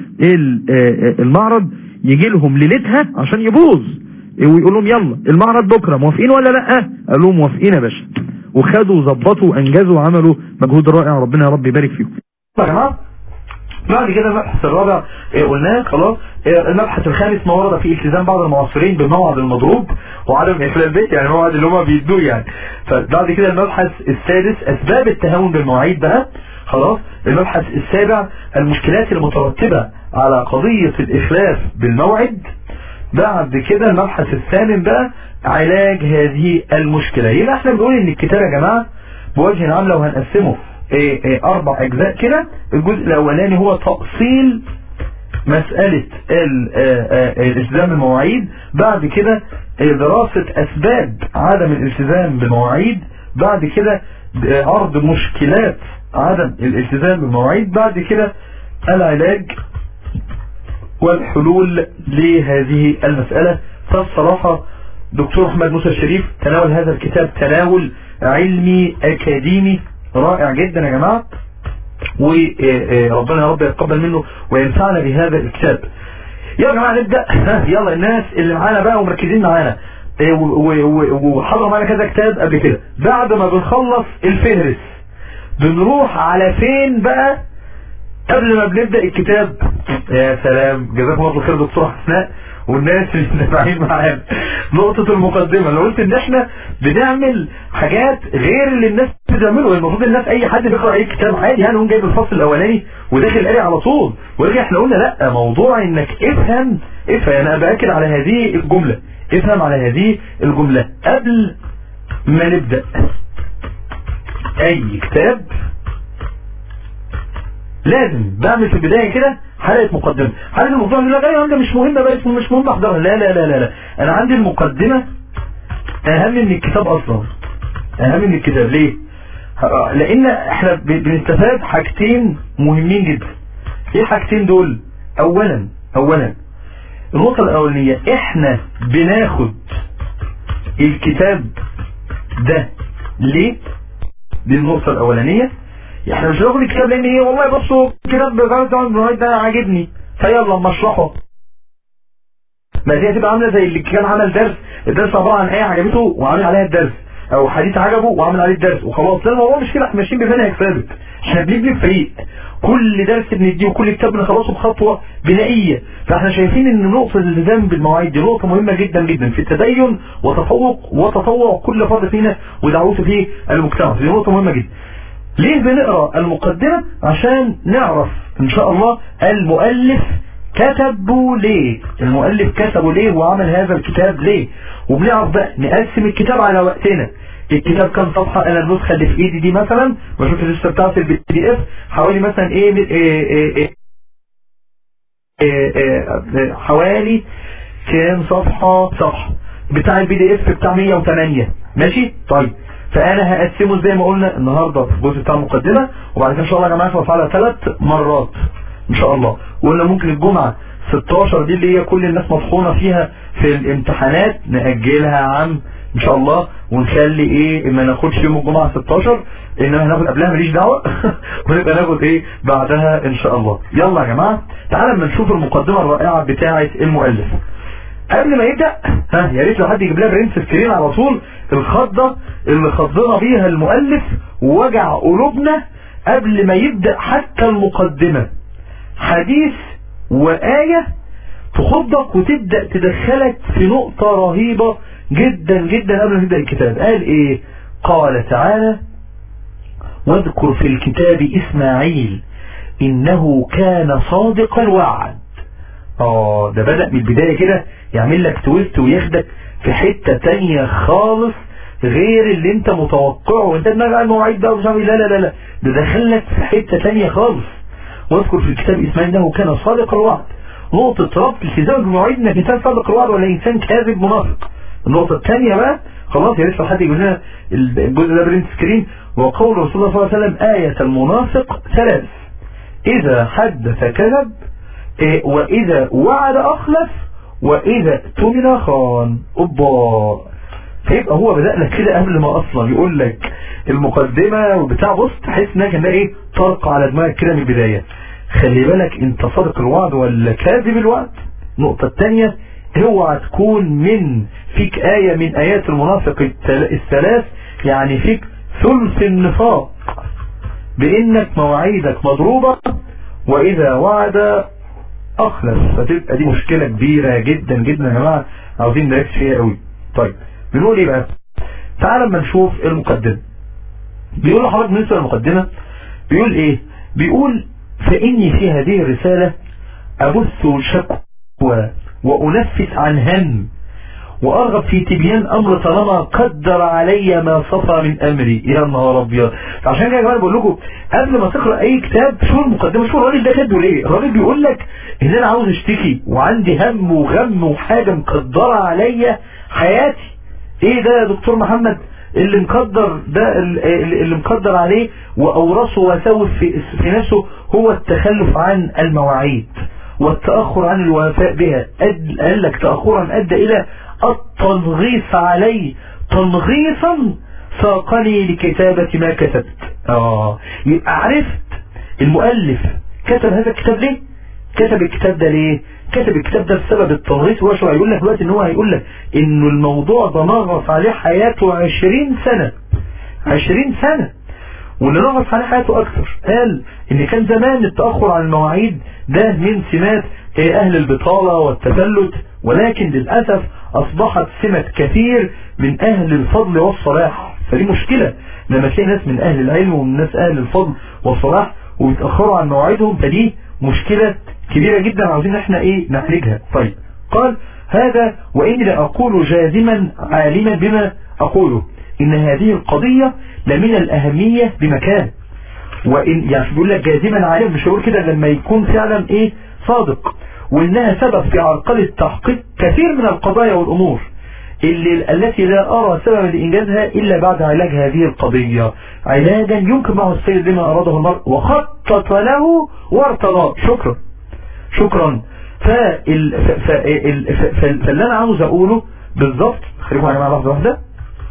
بالمعرض يجي لهم ليلتها عشان يبوظ ويقول لهم يلا المعرض بكره موافقين ولا لا قال لهم موافقين يا باشا وخدوا وظبطوا وانجزوا وعملوا مجهود رائع ربنا يا رب يبارك فيكم يا جماعه بعد كده المبحث الرابع إيه قلناه خلاص إيه المبحث الخامس ما ورد فيه التزام بعض المعاصرين بالموعد المضروب وعدم اخلال البيت يعني الموعد اللي هم بيدوه يعني فبعد كده المبحث السادس اسباب التهاون بالمواعيد بقى خلاص المبحث السابع المشكلات المترتبة على قضية الاخلاف بالموعد بعد كده المبحث الثامن بقى علاج هذه المشكلة يبقى احنا بنقول ان الكتاب يا جماعة بوجه عام لو هنقسمه ايه ايه اربع اجزاء كده الجزء الاولاني هو تأصيل مسألة الالتزام بالمواعيد بعد كده دراسة اسباب عدم الالتزام بالمواعيد بعد كده عرض مشكلات عدم الالتزام بالمواعيد بعد كده العلاج والحلول لهذه المسألة فالصراحة دكتور احمد موسى الشريف تناول هذا الكتاب تناول علمي اكاديمي رائع جدا يا جماعة وربنا يا رب يتقبل منه وينفعنا بهذا الكتاب يلا يا جماعة نبدأ يلا الناس اللي معانا بقى ومركزين معانا وحضر معانا كذا كتاب قبل كده بعد ما بنخلص الفهرس بنروح على فين بقى قبل ما بنبدأ الكتاب يا سلام جزاكم الله خير دكتور حسناء والناس اللي نافعين معانا نقطة المقدمة انا قلت ان احنا بنعمل حاجات غير اللي الناس بتعمله المفروض الناس اي حد بيقرأ اي كتاب عادي يعني هو جايب الفصل الاولاني وداخل قاري على طول ولكن احنا قلنا لا موضوع انك افهم افهم انا باكد على هذه الجملة افهم على هذه الجملة قبل ما نبدأ اي كتاب لازم بعمل في البداية كده حلقة مقدمة حلقة المقدمة لا لا ده مش مهم بقى اسمه مش مهم احضرها لا لا لا لا لا انا عندي المقدمة اهم من الكتاب اصلا اهم من الكتاب ليه لان احنا بنستفاد حاجتين مهمين جدا ايه الحاجتين دول اولا اولا النقطة الاولانية احنا بناخد الكتاب ده ليه دي النقطة الأولانية احنا مش هناخد الكتاب لان ايه والله بصوا الكتاب ده ده عاجبني فيلا اما اشرحه ما دي هتبقى عامله زي اللي كان عمل درس الدرس عباره عن ايه عجبته وعامل عليها الدرس او حديث عجبه وعامل عليه الدرس وخلاص ده الموضوع مش كده احنا ماشيين بمنهج ثابت احنا بنبني فريق كل درس بنديه وكل كتاب بنخلصه بخطوه بنائيه فاحنا شايفين ان نقطه الالتزام بالمواعيد دي نقطه مهمه جدا جدا في التدين وتفوق وتطوع كل فرد فينا ودعوته في المجتمع دي نقطه مهمه جدا ليه بنقرا المقدمه عشان نعرف ان شاء الله المؤلف كتبوا ليه المؤلف كتبوا ليه وعمل هذا الكتاب ليه وبنعرف بقى نقسم الكتاب على وقتنا الكتاب كام صفحة انا النسخة اللي في ايدي دي مثلا بشوف اللسته بتاعت البي دي اف حوالي مثلا ايه, إيه, إيه, إيه, إيه, إيه حوالي كام صفحة صفحة بتاع البي دي اف بتاع 108 ماشي طيب فانا هقسمه زي ما قلنا النهاردة في الجزء بتاع المقدمة وبعد كده ان شاء الله يا جماعة نخلص على ثلاث مرات ان شاء الله وقلنا ممكن الجمعة 16 دي اللي هي كل الناس مطحونة فيها في الامتحانات نأجلها يا عم ان شاء الله ونخلي ايه ما ناخدش يوم الجمعة 16 انما هناخد قبلها ماليش دعوة ونبقى ناخد ايه بعدها ان شاء الله يلا يا جماعة تعالى اما نشوف المقدمة الرائعة بتاعة المؤلف قبل ما يبدأ ها يا ريت لو حد يجيب لها برنت سكرين على طول الخضة اللي خضنا بيها المؤلف ووجع قلوبنا قبل ما يبدأ حتى المقدمة حديث وآية تخضك وتبدأ تدخلك في نقطة رهيبة جدا جدا قبل ما تبدأ الكتاب قال ايه قال تعالى واذكر في الكتاب اسماعيل انه كان صادق الوعد اه ده بدأ من البداية كده يعمل لك تويست وياخدك في حتة تانية خالص غير اللي انت متوقعه وانت دماغ على المواعيد بقى ومش عارف لا لا لا لا ده دخلك في حتة تانية خالص واذكر في الكتاب اسماعيل انه كان صادق الوعد نقطة ربط التزام بالمواعيد انك انسان صادق الوعد ولا انسان كاذب منافق النقطة الثانية بقى خلاص يا ريت حد يقول لنا الجزء ده برنت سكرين وقول رسول الله صلى الله عليه وسلم آية المنافق ثلاث إذا حدث كذب إيه وإذا وعد أخلف وإذا اؤتمن خان أوبا فيبقى هو بدأ لك كده قبل ما أصلا يقول لك المقدمة وبتاع بص تحس انها كان ايه طرق على دماغك كده من البداية خلي بالك انت صادق الوعد ولا كاذب الوعد النقطة الثانية اوعى تكون من فيك آية من آيات المنافق الثلاث يعني فيك ثلث النفاق بانك مواعيدك مضروبة واذا وعد اخلف فتبقى دي مشكلة كبيرة جدا جدا يا جماعة عاوزين نركز فيها قوي طيب بنقول ايه بقى تعال اما نشوف المقدمة بيقول لحضرتك بالنسبة للمقدمة بيقول ايه بيقول فاني في هذه الرسالة ابث شكوى وانفس عن هم وارغب في تبيان امر طالما قدر علي ما صفى من امري يا نهار ابيض عشان كده يا جماعه بقول لكم قبل ما تقرا اي كتاب شو المقدمه شو الراجل ده كاتبه ليه الراجل بيقول لك ان انا عاوز اشتكي وعندي هم وغم وحاجه مقدره عليا حياتي ايه ده يا دكتور محمد اللي مقدر ده اللي مقدر عليه واورثه وسوف في, في نفسه هو التخلف عن المواعيد والتأخر عن الوفاء بها قال لك تأخرا أدى إلى التنغيص علي تنغيصا ساقني لكتابة ما كتبت آه يبقى عرفت المؤلف كتب هذا الكتاب ليه كتب الكتاب ده ليه كتب الكتاب ده بسبب التنغيص هو شو هيقول لك دلوقتي ان هو هيقول لك انه الموضوع ده نغص عليه حياته 20 سنة 20 سنة واللي نغص عليه حياته اكثر قال ان كان زمان التأخر عن المواعيد ده من سمات اهل البطالة والتفلت ولكن للأسف اصبحت سمة كثير من اهل الفضل والصلاح فدي مشكلة لما تلاقي ناس من اهل العلم ومن ناس اهل الفضل والصلاح وبيتأخروا عن مواعيدهم فدي مشكلة كبيرة جدا عاوزين احنا ايه نعالجها طيب قال هذا واني لاقول جازما عالما بما اقوله ان هذه القضية لمن الاهمية بمكان وان يعني بيقول لك جازما عالما مش هقول كده لما يكون فعلا ايه صادق وانها سبب في عرقلة تحقيق كثير من القضايا والامور اللي التي لا ارى سببا لانجازها الا بعد علاج هذه القضية علاجا يمكن معه السيد لما اراده الله وخطط له وارتضاه شكرا شكرا فال... فاللي انا عاوز اقوله بالظبط خليكم يا جماعه لحظه واحده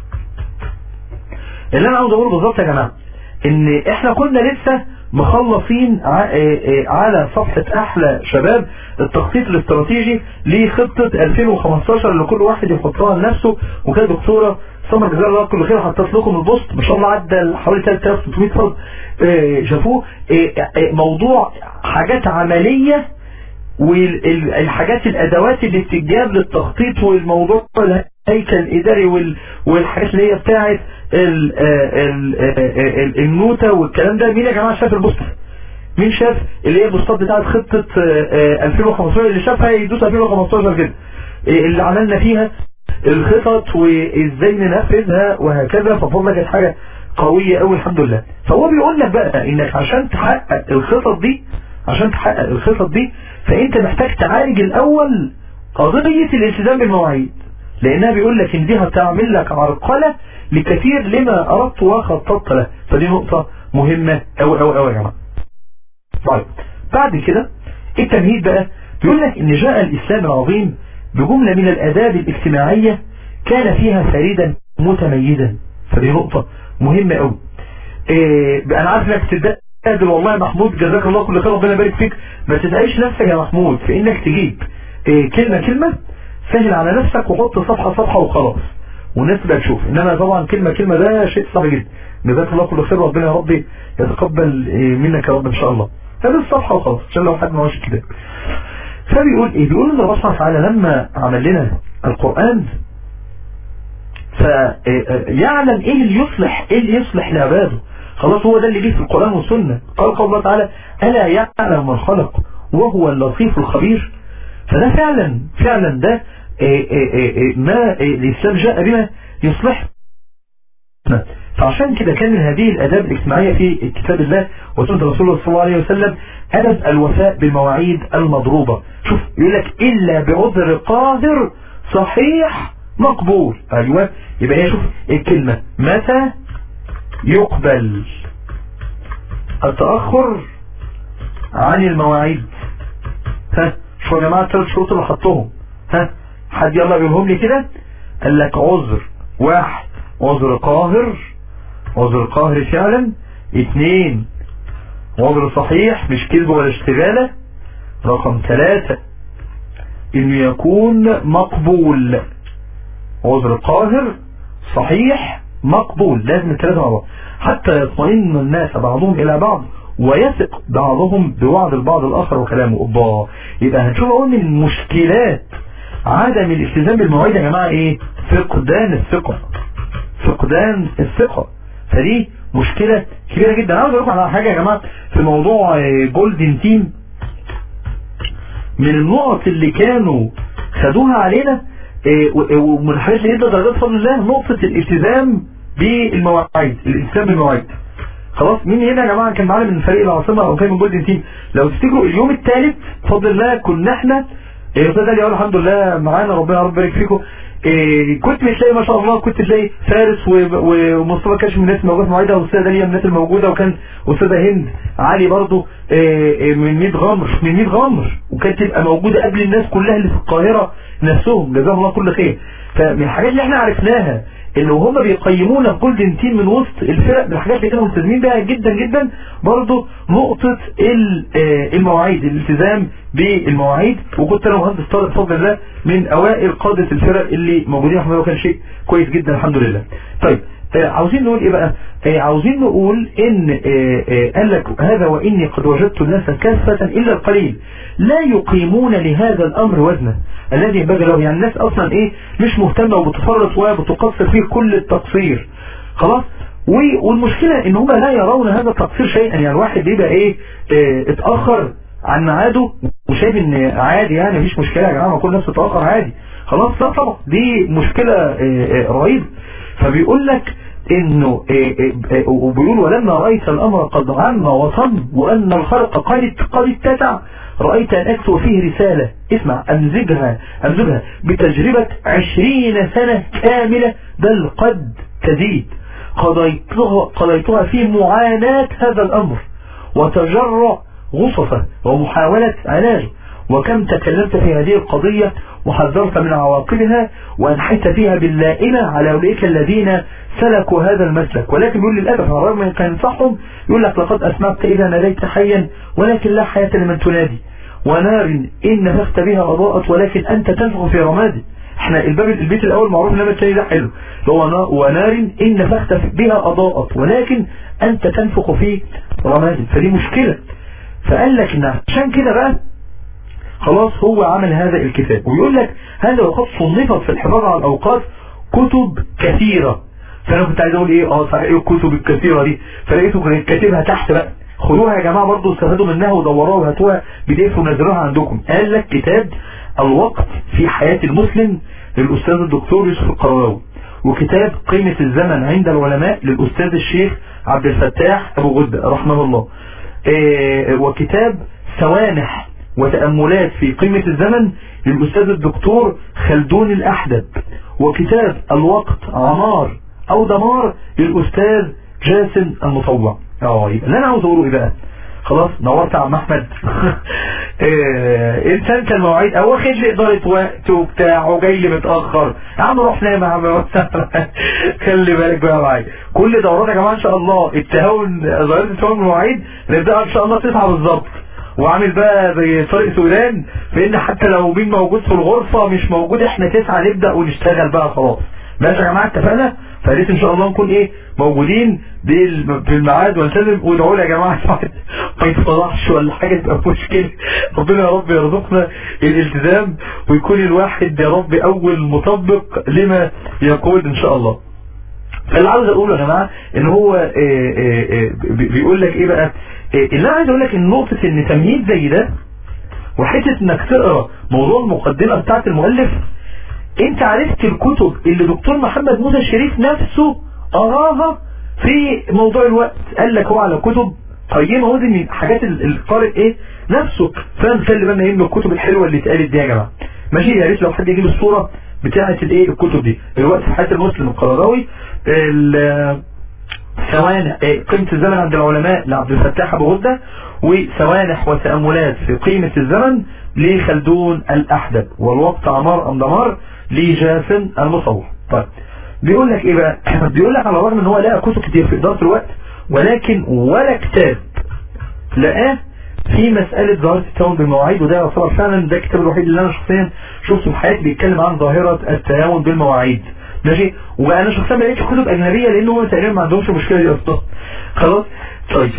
اللي انا عاوز اقوله بالظبط يا جماعه ان احنا كنا لسه مخلصين ع- آه، آه، على صفحة احلى شباب التخطيط الاستراتيجي لخطة 2015 اللي كل واحد يحطها لنفسه وكانت دكتورة سمر جزاها الله كل خير حطيت لكم البوست ما شاء الله عدى حوالي 3600 فرد آه، شافوه آه، آه، موضوع حاجات عملية والحاجات الادوات اللي بتتجاب للتخطيط والموضوع الهيكل الاداري وال- والحاجات اللي هي بتاعت ال- آه، ال- آه، ال- النوتة والكلام ده مين يا جماعة شاف البوست مين شاف اللي هي البوستات بتاعت خطة آه، آه، 2015 اللي شافها يدوس 2015 كده آه، اللي عملنا فيها الخطط وازاي ننفذها وهكذا ففضل كانت حاجة قوية قوي الحمد لله فهو بيقول لك بقى انك عشان تحقق الخطط دي عشان تحقق الخطط دي فانت محتاج تعالج الاول قضية الالتزام بالمواعيد لانها بيقول لك ان دي هتعمل لك عرقلة لكثير لما اردت وخططت له فدي نقطة مهمة اوي اوي اوي يا جماعة طيب بعد كده التمهيد بقى بيقول لك ان جاء الاسلام العظيم بجملة من الاداب الاجتماعية كان فيها فريدا متميزا فدي نقطة مهمة قوي إيه انا عارف انك بتتدادل والله يا محمود جزاك الله كل خير ربنا يبارك فيك ما تتعيش نفسك يا محمود في انك تجيب إيه كلمة كلمة سهل على نفسك وحط صفحة صفحة وخلاص والناس بقى تشوف انما طبعا كلمة كلمة ده شيء صعب جدا جزاك الله كل خير ربنا يا ربي يتقبل إيه منك يا رب ان شاء الله هذه الصفحة وخلاص عشان لو حد ما هوش كده فبيقول ايه بيقول ان الله سبحانه وتعالى لما عمل لنا القرآن فيعلم ايه اللي يصلح ايه اللي يصلح لعباده خلاص هو ده اللي جه في القرآن والسنة قال قال الله تعالى ألا يعلم من خلق وهو اللطيف الخبير فده فعلا فعلا ده إيه إيه إيه ما الإسلام جاء بما يصلح فعشان كده كان من هذه الأداب الاجتماعية في كتاب الله وسنة رسول الله صلى الله عليه وسلم أدب الوفاء بالمواعيد المضروبة شوف يقول لك إلا بعذر قاهر صحيح مقبول أيوة يبقى هي شوف الكلمة متى يقبل التأخر عن المواعيد ها شو يا جماعة الثلاث شروط اللي حطهم ها حد يلا بيقولهم لي كده قال لك عذر واحد عذر قاهر عذر قاهر فعلا اثنين عذر صحيح مش كذب ولا اشتغالة رقم ثلاثة انه يكون مقبول عذر قاهر صحيح مقبول لازم الثلاثة مع بعض حتى يطمئن الناس بعضهم الى بعض ويثق بعضهم بوعد البعض الاخر وكلامه الله يبقى هنشوف اقول من مشكلات عدم الالتزام بالمواعيد يا جماعة ايه فقدان الثقة فقدان الثقة فدي مشكلة كبيرة جدا عاوز اقول لكم على حاجة يا جماعة في موضوع جولدن تيم من النقط اللي كانوا خدوها علينا ومن الحاجات اللي ادى درجات فضل الله نقطة الالتزام بالمواعيد الالتزام بالمواعيد خلاص مين هنا يا جماعة كان معانا من فريق العاصمة او كان من جولدن تيم لو تفتكروا اليوم الثالث بفضل الله كنا احنا استاذ علي الحمد لله معانا ربنا يا رب يبارك فيكم إيه كنت بتلاقي ما شاء الله كنت تلاقي فارس ومصطفى كاش من الناس موجوده معايده والاستاذه داليا من الناس الموجوده وكان استاذه هند علي برضو إيه من 100 غمر من 100 غمر وكانت تبقى موجوده قبل الناس كلها اللي في القاهره نفسهم جزاهم الله كل خير فمن الحاجات اللي احنا عرفناها ان هم بيقيمونا جولدن تيم من وسط الفرق من الحاجات اللي كانوا ملتزمين بيها جدا جدا برضو نقطة المواعيد الالتزام بالمواعيد وكنت انا مهندس طارق بفضل الله من اوائل قادة الفرق اللي موجودين احنا وكان شيء كويس جدا الحمد لله طيب عاوزين نقول ايه بقى عاوزين نقول ان قال لك هذا واني قد وجدت الناس كافة الا القليل لا يقيمون لهذا الامر وزنه الذي ينبغي له يعني الناس اصلا ايه مش مهتمة وبتفرط وبتقصر فيه كل التقصير خلاص والمشكلة ان هم لا يرون هذا التقصير شيئا يعني الواحد يبقى ايه اه اتأخر عن ميعاده وشايف ان عادي يعني مفيش مشكلة يا جماعة ما كل الناس تتأخر عادي خلاص لا طبعا دي مشكلة اه اه رهيبة فبيقول لك انه وبيقول ولما رأيت الامر قد عم وصم وان الخلق قد قد اتسع رأيت ان اكتب فيه رسالة اسمع امزجها امزجها بتجربة عشرين سنة كاملة بل قد تزيد قضيتها, قضيتها في معاناة هذا الامر وتجرع غصفه ومحاولة علاجه وكم تكلمت في هذه القضية وحذرت من عواقبها وأنحيت فيها باللائمة على أولئك الذين سلكوا هذا المسلك ولكن يقول للأسف على الرغم من كان ينصحهم يقول لك لقد أسمعت إذا ناديت حيا ولكن لا حياة لمن تنادي ونار إن نفخت بها أضاءت ولكن أنت تنفخ في رماد احنا الباب البيت الأول معروف انما الثاني ده حلو هو ونار إن نفخت بها أضاءت ولكن أنت تنفخ في رماد فدي مشكلة فقال لك إن عشان كده بقى خلاص هو عمل هذا الكتاب ويقول لك هذا وقد صنفت في الحفاظ على الأوقات كتب كثيرة فأنا كنت عايز أقول إيه اه صحيح ايه الكتب الكثيرة دي فلقيته كان كاتبها تحت بقى خدوها يا جماعة برضه استفادوا منها ودوروها وهاتوها بديف ونزلوها عندكم قال لك كتاب الوقت في حياة المسلم للأستاذ الدكتور يوسف القرضاوي وكتاب قيمة الزمن عند العلماء للأستاذ الشيخ عبد الفتاح أبو غدة رحمه الله إيه وكتاب سوانح وتأملات في قيمة الزمن للأستاذ الدكتور خلدون الأحدب وكتاب الوقت عمار أو دمار للأستاذ جاسم المطوع اه يبقى اللي أنا عاوز أقوله إيه بقى خلاص نورت يا عم احمد إيه انسان كان مواعيد او واخد لي اداره وقت وبتاع وجاي لي متاخر يا عم روح نام يا عم خلي بالك بقى معايا كل دورات يا جماعه ان شاء الله التهاون ظاهره التهاون المواعيد نبداها ان شاء الله 9 بالظبط وعامل بقى زي طارق سودان فان حتى لو مين موجود في الغرفه مش موجود احنا 9 نبدا ونشتغل بقى خلاص ماشي يا جماعه اتفقنا فليس ان شاء الله نكون ايه موجودين بالميعاد ونلتزم وادعوا لي يا جماعه ما يتفضحش ولا حاجه تبقى مشكله ربنا يا رب يرزقنا الالتزام ويكون الواحد يا رب اول مطبق لما يقول ان شاء الله فاللي عاوز اقوله يا جماعه ان هو آآ آآ بيقول لك ايه بقى اللي انا عايز اقول لك ان نقطه ان تمهيد زي ده وحته انك تقرا موضوع المقدمه بتاعه المؤلف انت عرفت الكتب اللي دكتور محمد موسى الشريف نفسه قراها في موضوع الوقت قال لك هو على كتب قيمه هو دي حاجات القارئ ايه نفسه فاهم خلي بالنا ايه من الكتب الحلوه اللي اتقالت دي يا جماعه ماشي يا ريت لو حد يجيب الصوره بتاعه الايه الكتب دي الوقت في حياه المسلم القرضاوي سوانح قيمة الزمن عند العلماء لعبد الفتاح ابو غدة وسوانح وتأملات في قيمة الزمن لخلدون الأحدب والوقت عمار أم دمار لجاسم المصور طيب بيقول لك ايه بقى بيقول لك على الرغم ان هو لقى كتب كتير في إدارة الوقت ولكن ولا كتاب لقاه في مسألة ظاهرة التهاون بالمواعيد وده يعتبر فعلا ده الكتاب الوحيد اللي انا شخصيا شفته في حياتي بيتكلم عن ظاهرة التهاون بالمواعيد ماشي وانا شخصيا ما لقيتش كتب اجنبيه لان هم تقريبا ما عندهمش المشكله دي اصلا خلاص طيب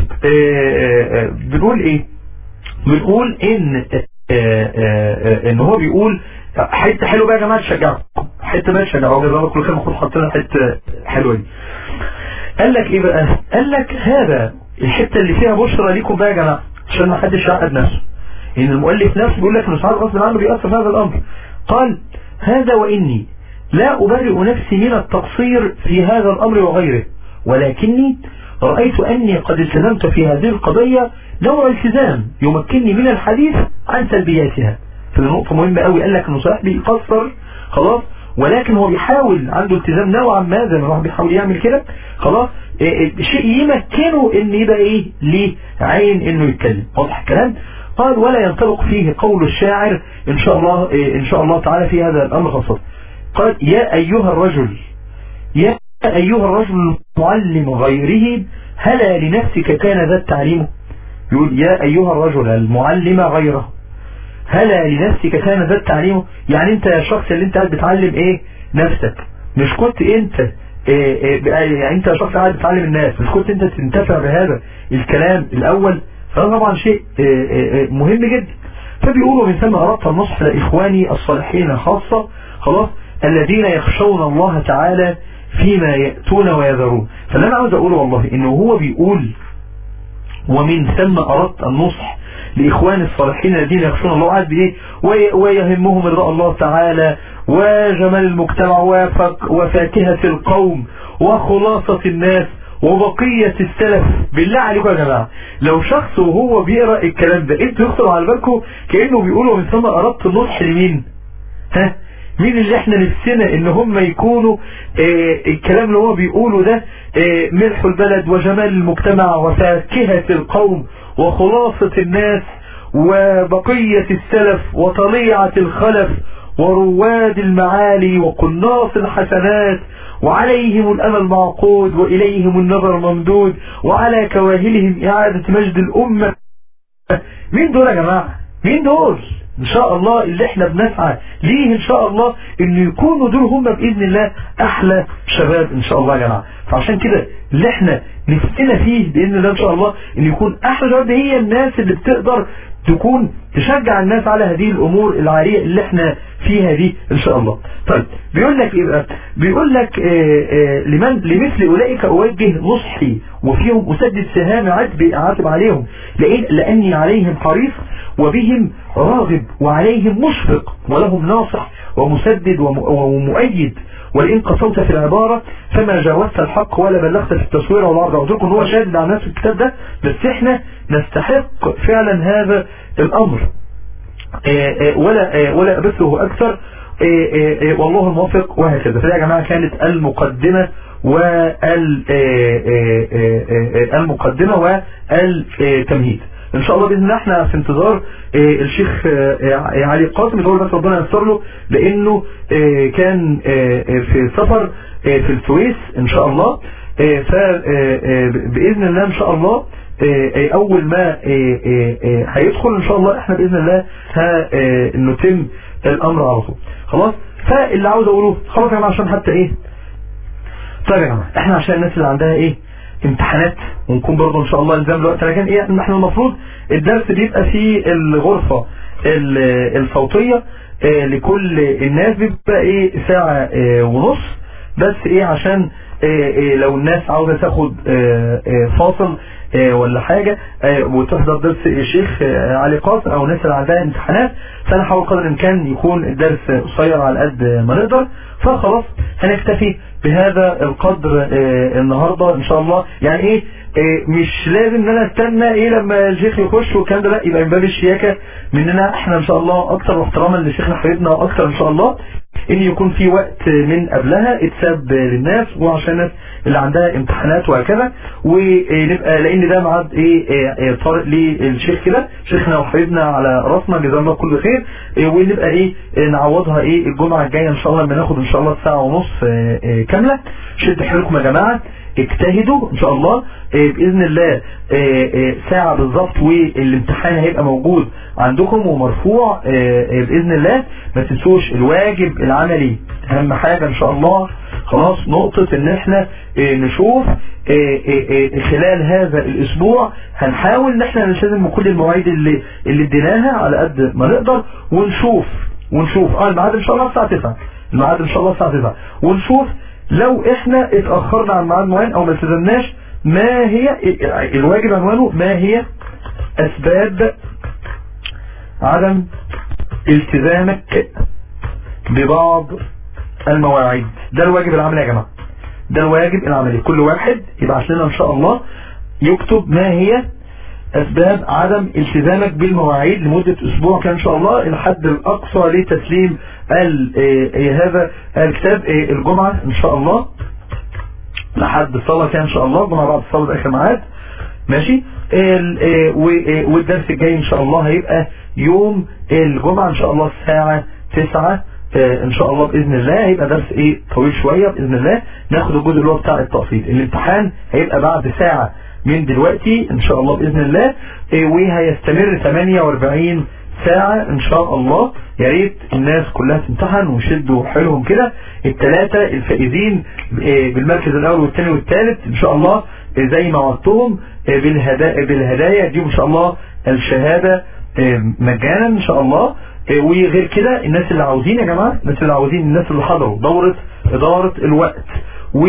بنقول ايه بنقول ان آآ آآ ان هو بيقول حته حلوه بقى يا جماعه تشجعكم حته بقى تشجعكم جزاكم كل خير المفروض حاطين حته حلوه دي قال لك ايه بقى قال لك هذا الحته اللي فيها بشرى ليكم بقى يا جماعه عشان ما حدش يعقد نفسه ان المؤلف نفسه بيقول لك ان ساعات غصب عنه بيأثر في هذا الامر قال هذا واني لا أبرئ نفسي من التقصير في هذا الأمر وغيره ولكني رأيت أني قد التزمت في هذه القضية نوع التزام يمكنني من الحديث عن سلبياتها في نقطة مهمة قوي قال لك انه صحيح بيقصر خلاص ولكن هو بيحاول عنده التزام نوعا ما زي ما الواحد بيحاول يعمل كده خلاص إيه شيء يمكنه ان يبقى ايه ليه عين انه يتكلم واضح الكلام قال ولا ينطبق فيه قول الشاعر ان شاء الله إيه ان شاء الله تعالى في هذا الامر خاصة قال يا أيها الرجل يا أيها الرجل المعلم غيره هلا لنفسك كان ذا التعليم يقول يا أيها الرجل المعلم غيره هلا لنفسك كان ذا التعليم يعني انت يا الشخص اللي انت قاعد بتعلم ايه نفسك مش كنت انت إيه إيه يعني انت يا شخص قاعد بتعلم الناس مش كنت انت تنتفع بهذا الكلام الاول فهذا طبعا شيء إيه مهم جدا فبيقولوا من ثم اردت النصح لاخواني الصالحين خاصة خلاص الذين يخشون الله تعالى فيما يأتون ويذرون فاللي انا عاوز اقوله والله انه هو بيقول ومن ثم اردت النصح لاخوان الصالحين الذين يخشون الله عز بايه ويهمهم رضا الله تعالى وجمال المجتمع وفاكهة القوم وخلاصة الناس وبقية السلف بالله عليكم يا جماعة لو شخص وهو بيقرأ الكلام ده انتوا يخطر على بالكم كأنه بيقولوا من ثم اردت النصح لمين ها مين اللي احنا نفسنا ان هم يكونوا اه الكلام اللي هو بيقوله ده اه ملح البلد وجمال المجتمع وفاكهة القوم وخلاصة الناس وبقية السلف وطليعة الخلف ورواد المعالي وقناص الحسنات وعليهم الأمل معقود وإليهم النظر ممدود وعلى كواهلهم إعادة مجد الأمة مين دول يا جماعة مين دول ان شاء الله اللي احنا بنسعى ليه ان شاء الله ان يكونوا دول هم باذن الله احلى شباب ان شاء الله يا جماعه فعشان كده اللي احنا نفسنا فيه باذن الله ان شاء الله ان يكون احلى شباب دي هي الناس اللي بتقدر تكون تشجع الناس على هذه الامور العاليه اللي احنا فيها دي ان شاء الله طيب بيقول لك ايه بقى بيقول لك آه آه لمن لمثل اولئك اوجه نصحي وفيهم اسدد سهام عتب اعاتب عليهم لان لاني عليهم حريص وبهم راغب وعليهم مشفق ولهم ناصح ومسدد ومؤيد ولئن قصوت في العبارة فما جاوزت الحق ولا بلغت في التصوير والعرض قلت لكم هو شاهد على نفس الكتاب ده بس احنا نستحق فعلا هذا الامر ولا ولا ابثه اكثر والله الموفق وهكذا فده يا جماعة كانت المقدمة وال المقدمة والتمهيد ان شاء الله باذن الله احنا في انتظار اه الشيخ اه علي قاسم اللي هو بس ربنا ييسر له لانه اه كان في سفر في السويس ان شاء الله فباذن الله ان شاء الله اول ما هيدخل ان شاء الله احنا باذن الله هنتم الامر على طول خلاص فاللي عاوز اقوله خلاص يا جماعه عشان حتى ايه طيب يا جماعه احنا عشان الناس اللي عندها ايه امتحانات ونكون برضه ان شاء الله الزام الوقت لكن ايه ان احنا المفروض الدرس بيبقى في الغرفة الصوتية اه لكل الناس بيبقى ايه ساعة اه ونص بس ايه عشان اه لو الناس عاوزة تاخد فاصل ولا حاجة وتحضر درس الشيخ علي قاسم او الناس اللي عندها امتحانات فنحاول قدر الامكان يكون الدرس قصير على قد ما نقدر فخلاص هنكتفي بهذا القدر النهاردة ان شاء الله يعني ايه مش لازم ان انا استنى ايه لما الشيخ يخش والكلام ده لا يبقى من باب الشياكة مننا احنا ان شاء الله اكتر واحتراما لشيخنا حبيبنا واكتر ان شاء الله ان يكون في وقت من قبلها اتساب للناس وعشان الناس اللي عندها امتحانات وهكذا ونبقى لان ده ميعاد ايه طارئ للشيخ كده شيخنا وحبيبنا على راسنا جزاه الله كل خير ونبقى ايه نعوضها ايه الجمعه الجايه ان شاء الله لما ناخد ان شاء الله ساعه ونص كامله شد حيلكم يا جماعه اجتهدوا ان شاء الله باذن الله ساعة بالظبط والامتحان هيبقى موجود عندكم ومرفوع باذن الله ما تنسوش الواجب العملي اهم حاجة ان شاء الله خلاص نقطة ان احنا نشوف خلال هذا الاسبوع هنحاول ان احنا نلتزم بكل المواعيد اللي اللي اديناها على قد ما نقدر ونشوف ونشوف اه الميعاد ان شاء الله الساعة 9 الميعاد ان شاء الله الساعة 9 ونشوف لو احنا اتأخرنا عن ميعاد معين او ما التزمناش ما هي الواجب عنوانه ما هي اسباب عدم التزامك ببعض المواعيد ده الواجب العملي يا جماعة ده الواجب العملي كل واحد يبعث لنا ان شاء الله يكتب ما هي اسباب عدم التزامك بالمواعيد لمدة اسبوع كان ان شاء الله الحد الاقصى لتسليم هذا الكتاب الجمعة ان شاء الله لحد الصلاة كان ان شاء الله الجمعة بعد الصلاة ده اخر ميعاد ماشي والدرس الجاي ان شاء الله هيبقى يوم الجمعة ان شاء الله الساعة 9 ان شاء الله باذن الله هيبقى درس ايه طويل شوية باذن الله ناخد الجزء اللي هو بتاع التقسيط الامتحان هيبقى بعد ساعة من دلوقتي ان شاء الله باذن الله وهيستمر 48 ساعة ان شاء الله يا ريت الناس كلها تمتحن ويشدوا حيلهم كده الثلاثة الفائزين بالمركز الاول والثاني والثالث ان شاء الله زي ما وعدتهم بالهدايا بالهدايا دي ان شاء الله الشهادة مجانا ان شاء الله وغير كده الناس اللي عاوزين يا جماعة الناس اللي عاوزين الناس اللي حضروا دورة ادارة الوقت و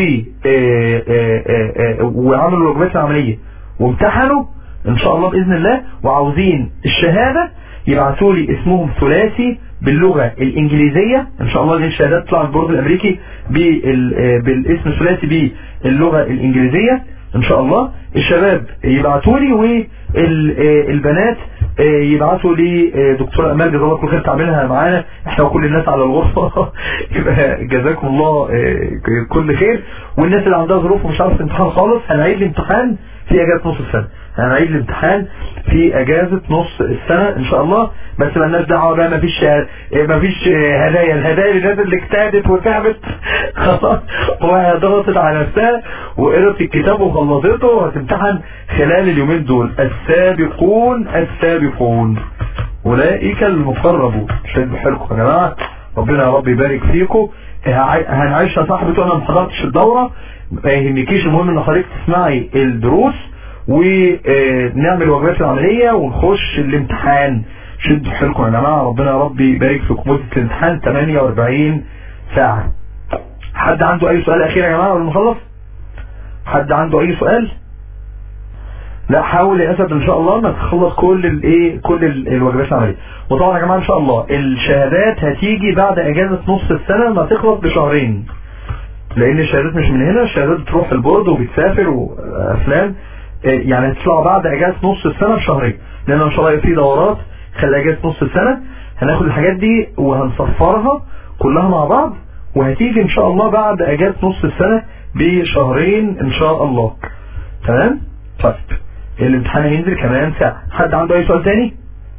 وعملوا الواجبات العملية وامتحنوا ان شاء الله باذن الله وعاوزين الشهادة يبعثوا لي اسمهم ثلاثي باللغة الانجليزية ان شاء الله الشهادات تطلع البورد الامريكي بالاسم الثلاثي باللغة الانجليزية ان شاء الله الشباب يبعثوا لي والبنات يبعثوا لي دكتور امال جزاك الله خير تعملها معانا احنا وكل الناس على الغرفة يبقى جزاكم الله كل خير والناس اللي عندها ظروف ومش عارف امتحان خالص هنعيد الامتحان في اجازة نص السنة هنعيد الامتحان في اجازة نص السنة ان شاء الله بس مالناش دعوة بقى مفيش مفيش هدايا الهدايا للناس اللي اجتهدت وتعبت خلاص وهي ضغطت على نفسها وقرت الكتاب وخلصته وهتمتحن خلال اليومين دول السابقون السابقون اولئك المقربون شدوا حيلكم يا جماعة ربنا يا رب يبارك فيكم هنعيش يا صاحبي وانا ما حضرتش الدورة ما يهمكيش المهم ان حضرتك تسمعي الدروس ونعمل واجبات العملية ونخش الامتحان شدوا حيلكم يا جماعة ربنا يا رب يبارك فيكم مدة الامتحان 48 ساعة حد عنده اي سؤال اخير يا جماعة قبل ما نخلص حد عنده اي سؤال لا حاول يا اسد ان شاء الله انك تخلص كل الايه كل ال- الواجبات العمليه وطبعا يا جماعه ان شاء الله الشهادات هتيجي بعد اجازه نص السنه ما تخلص بشهرين لان الشهادات مش من هنا الشهادات بتروح البورد وبتسافر وافلام إيه يعني هتطلع بعد اجازه نص السنه بشهرين لان ان شاء الله في دورات خلال اجازه نص السنه هناخد الحاجات دي وهنصفرها كلها مع بعض وهتيجي ان شاء الله بعد اجازه نص السنه بشهرين ان شاء الله تمام طيب الامتحان هينزل كمان ساعة حد عنده اي سؤال تاني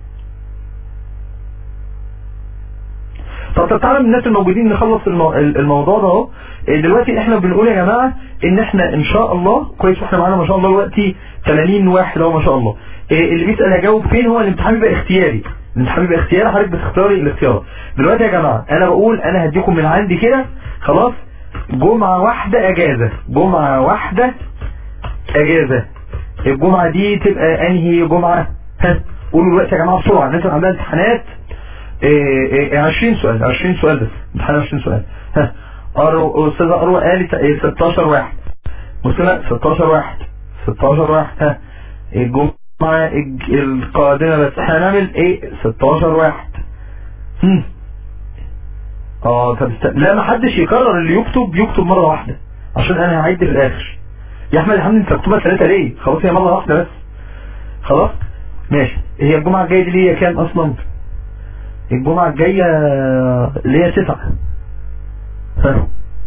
طب طب تعالى من الناس الموجودين نخلص المو... الموضوع ده اهو إيه دلوقتي احنا بنقول يا جماعة ان احنا ان شاء الله كويس واحنا معانا ما شاء الله دلوقتي 80 واحد اهو ما شاء الله إيه اللي بيسأل هجاوب فين هو الامتحان بيبقى اختياري الامتحان بيبقى اختياري حضرتك بتختاري الاختيار دلوقتي يا جماعة انا بقول انا هديكم من عندي كده خلاص جمعة واحدة اجازة جمعة واحدة اجازة الجمعة دي تبقى انهي جمعة ها قولوا دلوقتي يا جماعة بسرعة الناس اللي عندها امتحانات إيه إيه 20 سؤال 20 سؤال بس امتحان 20 سؤال ها أرو أستاذة أروى قالت إيه 16 واحد مسلمة 16 واحد 16 واحد ها الجمعة الج- القادمة بس هنعمل ايه 16 واحد هم اه طب است... لا ما حدش يكرر اللي يكتب يكتب مرة واحدة عشان انا هعد في الاخر يا احمد يا حمد انت مكتوبة ثلاثة ليه خلاص هي مرة واحدة بس خلاص ماشي هي الجمعة الجاية دي اللي هي كام اصلا الجمعة الجاية اللي هي تسعة ها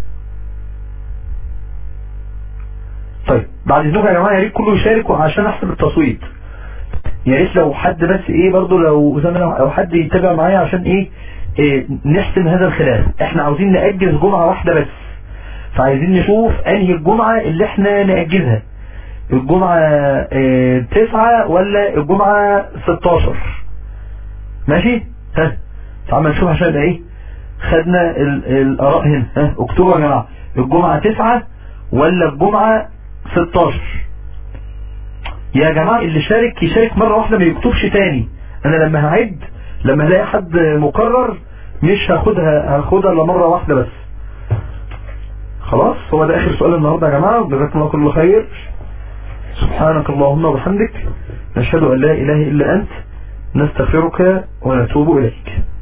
طيب بعد اذنكم يا جماعة يا ريت كله يشارك عشان احسب التصويت يا ريت لو حد بس ايه برضو لو زي ما أنا- او حد يتابع معايا عشان ايه, إيه نحسم هذا الخلاف احنا عاوزين نأجز جمعة واحدة بس فعايزين نشوف انهي الجمعة اللي احنا نأجزها الجمعة إيه تسعة ولا الجمعة 16 ماشي ها تعال نشوف عشان يبقى ايه خدنا ال- الاراء هنا ها اكتبوا يا جماعة الجمعة تسعة ولا الجمعة 16 يا جماعة اللي شارك يشارك مرة واحدة ما يكتبش تاني انا لما هعد لما الاقي حد مكرر مش هاخدها هاخدها الا مرة واحدة بس خلاص هو ده اخر سؤال النهاردة يا جماعة جزاكم الله كل خير سبحانك اللهم وبحمدك نشهد ان لا اله الا انت نستغفرك ونتوب اليك